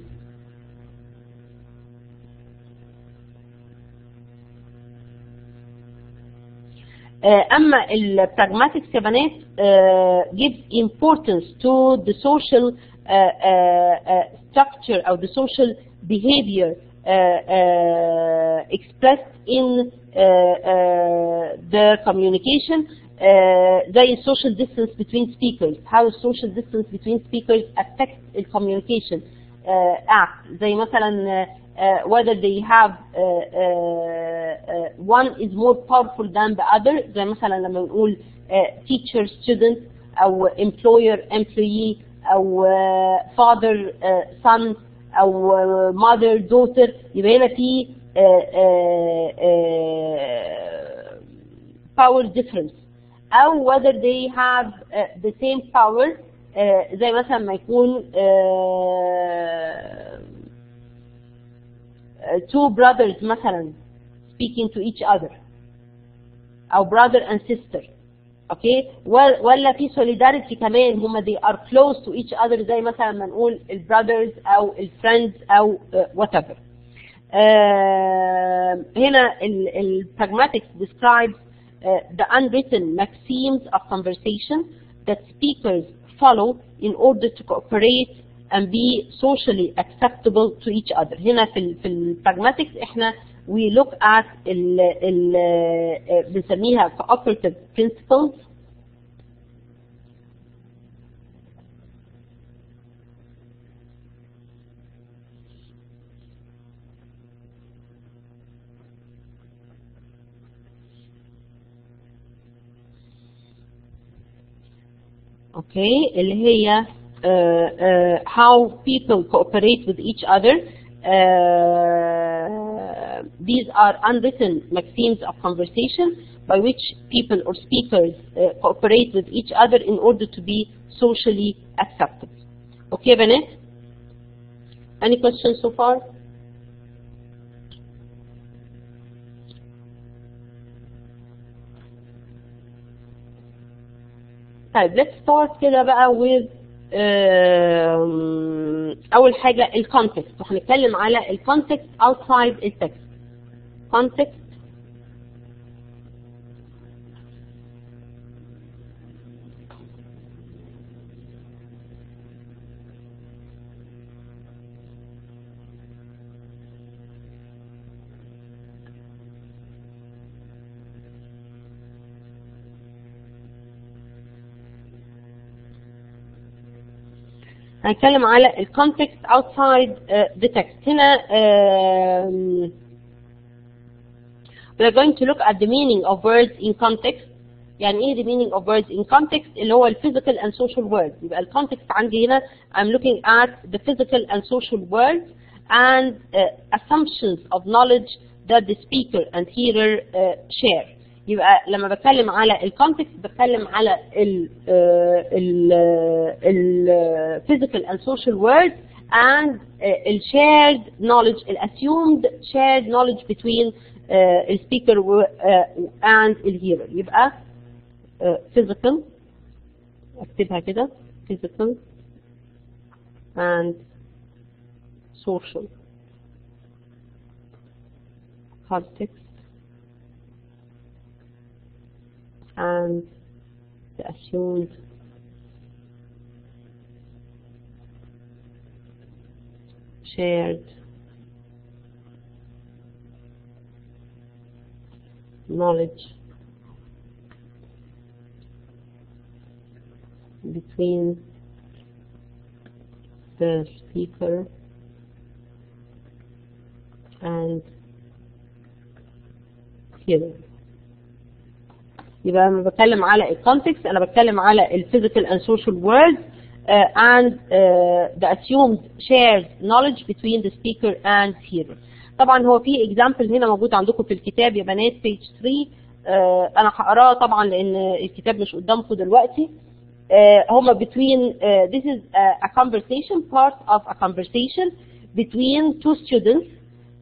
اما البراجماتكس يا بنات gives importance to the social uh, uh, structure or the social behavior expressed in the communication زي social distance between speakers how social distance between speakers affects the communication act زي مثلا uh, whether they have uh, uh, one is more powerful than the other زي مثلا لما بنقول teacher student أو employer employee أو father son أو mother daughter يبقى هنا في power difference أو whether they have the same power زي مثلا ما يكون two brothers مثلا speaking to each other أو brother and sister اوكي ولا في solidarity كمان هما they are close to each other زي مثلا ما نقول البراذرز او الفريندز او whatever uh, هنا البراجماتكس describes uh, the unwritten maxims of conversation that speakers follow in order to cooperate and be socially acceptable to each other هنا في ال في البراجماتكس احنا we look at ال ال بنسميها cooperative principles okay اللي هي uh, uh, how people cooperate with each other uh, these are unwritten maxims of conversation by which people or speakers uh, cooperate with each other in order to be socially acceptable. Okay, Bennett? Any questions so far? طيب let's start كده بقى with أول حاجة الكونتكست وهنتكلم على الكونتكست outside التكست context هنتكلم على الكونتكست outside uh, the text هنا um, we are going to look at the meaning of words in context يعني ايه the meaning of words in context اللي هو ال physical and social words يبقى ال context عندي هنا I'm looking at the physical and social words and uh, assumptions of knowledge that the speaker and hearer uh, share يبقى لما بتكلم على الكونتكست بتكلم على ال ال ال physical and social words and uh, ال shared knowledge ال assumed shared knowledge between uh, ال speaker uh, and ال hearer يبقى uh, physical اكتبها كده physical and social context and the assumed shared knowledge between the speaker and hearer يبقى لما بتكلم على الكونتكست انا بتكلم على الفيزيكال and social words uh, and uh, the assumed shared knowledge between the speaker and hearer. طبعا هو في example هنا موجود عندكم في الكتاب يا بنات page 3 uh, انا هقراه طبعا لان الكتاب مش قدامكم دلوقتي uh, هما between uh, this is a, a conversation part of a conversation between two students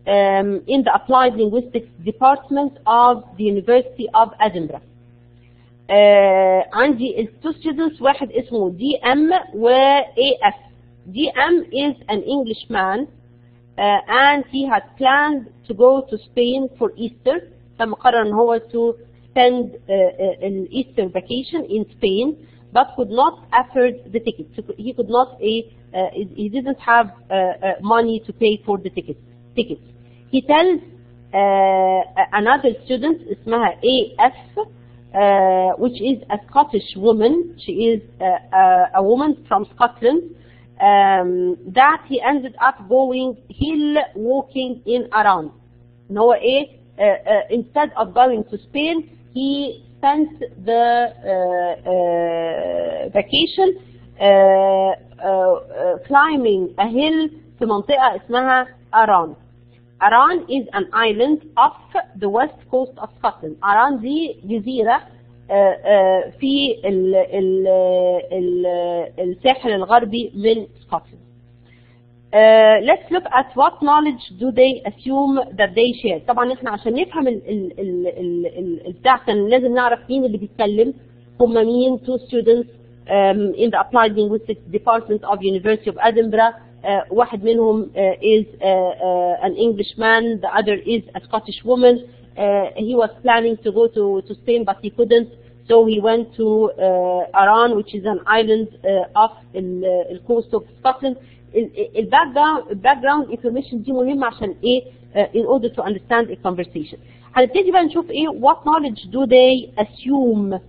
um, in the Applied Linguistics Department of the University of Edinburgh. Uh, عندي ال two students واحد اسمه دي ام و AF. دي ام is an Englishman uh, and he had planned to go to Spain for Easter. كان مقرر ان هو to spend uh, uh, an Easter vacation in Spain but could not afford the ticket. So he could not uh, uh, he didn't have uh, uh, money to pay for the tickets. tickets. He tells uh, another student اسمها AF uh, which is a Scottish woman. She is uh, uh, a woman from Scotland. Um, that he ended up going hill walking in Aran. ان هو ايه uh, uh, instead of going to Spain he spent the uh, uh, vacation uh, uh, uh, climbing a hill في منطقة اسمها Aran. Aran is an island off the west coast of Scotland. Aran دي جزيرة uh, uh, في ال ال ال الساحل الغربي من Scotland. Uh, let's look at what knowledge do they assume that they share. طبعا احنا عشان نفهم ال ال ال ال ال البتاع كان لازم نعرف مين اللي بيتكلم هم مين two students um, in the applied linguistics department of University of Edinburgh uh, واحد منهم uh, is uh, uh, an Englishman the other is a Scottish woman uh, he was planning to go to, to Spain but he couldn't so he went to uh, Aran which is an island uh, off the coast of Scotland الباك جراوند الباك جراوند انفورميشن دي مهمه عشان ايه uh, in order to understand a conversation هنبتدي بقى نشوف ايه what knowledge do they assume uh,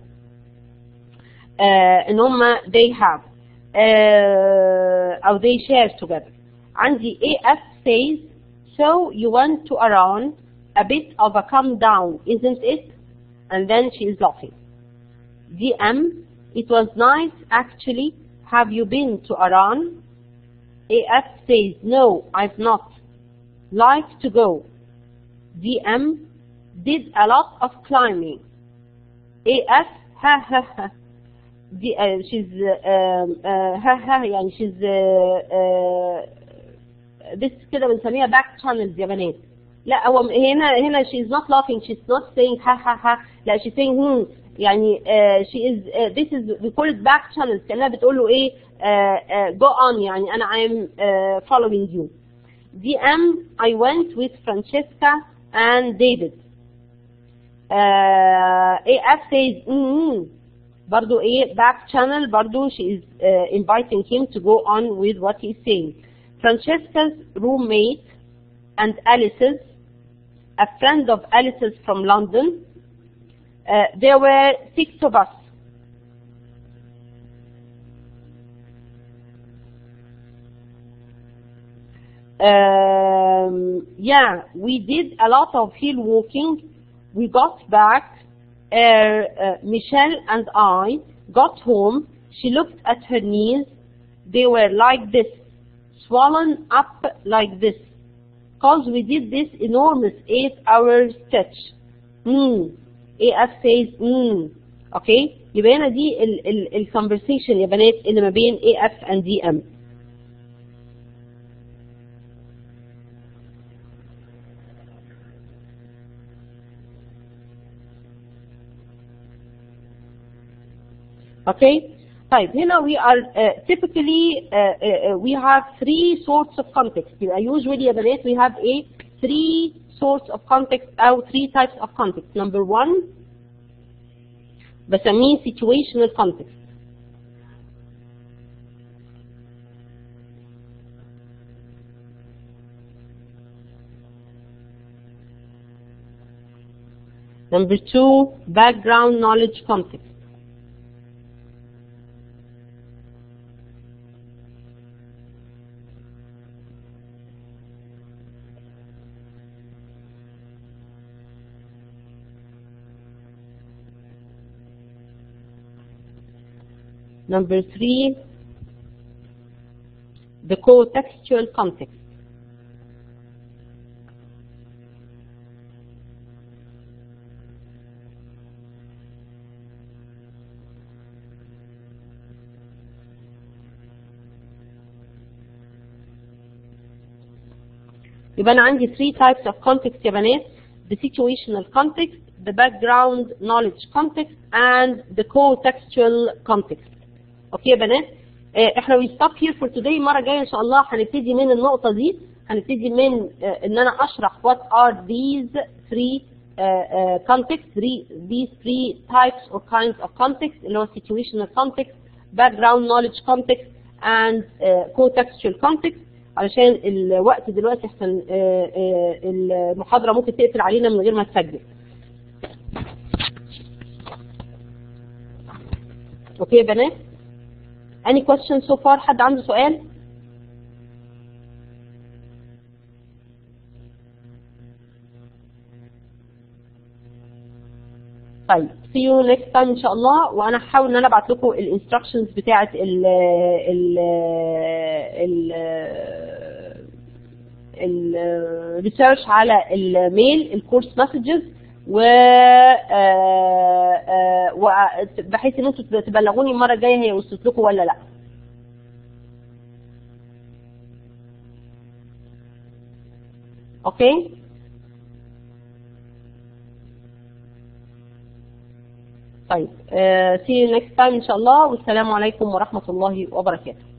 ان هم they have uh, or they share together عندي AF says so you went to Iran a bit of a calm down isn't it and then she is laughing DM it was nice actually have you been to Iran AF says, no, I've not. Like to go. DM did a lot of climbing. AF, ha ha ha. دي, uh, she's, uh, um, uh, ha ha, يعني she's, uh, uh, this كده بنسميها back channels يا بنات. لا هو هنا هنا she's not laughing, she's not saying ha ha ha. لا she's saying hmm. يعني uh, she is, uh, this is, we call it back channels. كأنها بتقول له ايه Uh, uh, go on يعني أنا I'm uh, following you. DM I went with Francesca and David. AF says mm, برضو ايه back channel برضو she is inviting him to go on with what he's saying. Francesca's roommate and Alice's a friend of Alice's from London. there were six of us um, yeah, we did a lot of hill walking. We got back. Uh, uh, Michelle and I got home. She looked at her knees. They were like this, swollen up like this. Because we did this enormous eight-hour stretch. Mm. AF says, mm. Okay? يبقى هنا دي ال ال ال conversation يا بنات اللي ما بين AF and DM. Okay? طيب هنا we are uh, typically uh, uh, we have three sorts of context يبقى usually يا بنات we have a three sorts of context أو three types of context number one بسميه situational context Number two, background knowledge context. Number three, the co-textual context. يبقى انا عندي 3 types of context يا بنات the situational context the background knowledge context and the co-textual context اوكي يا بنات آه، احنا we stop here for today المره الجايه ان شاء الله هنبتدي من النقطه دي هنبتدي من آه، ان انا اشرح what are these three uh, uh, context three, these three types or kinds of context اللي هو situational context background knowledge context and uh, co-textual context علشان الوقت دلوقتي احسن uh, uh, المحاضرة ممكن تقفل علينا من غير ما تسجل اوكي يا بنات any questions so far حد عنده سؤال طيب see you next time ان شاء الله وانا هحاول ان انا ابعت لكم الانستراكشنز بتاعه ال ال ال الريسيرش على الميل الكورس مسجز و آه، آه، و- بحيث ان انتوا تبلغوني المره الجايه هي وصلت لكم ولا لا اوكي طيب آه، see you next time ان شاء الله والسلام عليكم ورحمه الله وبركاته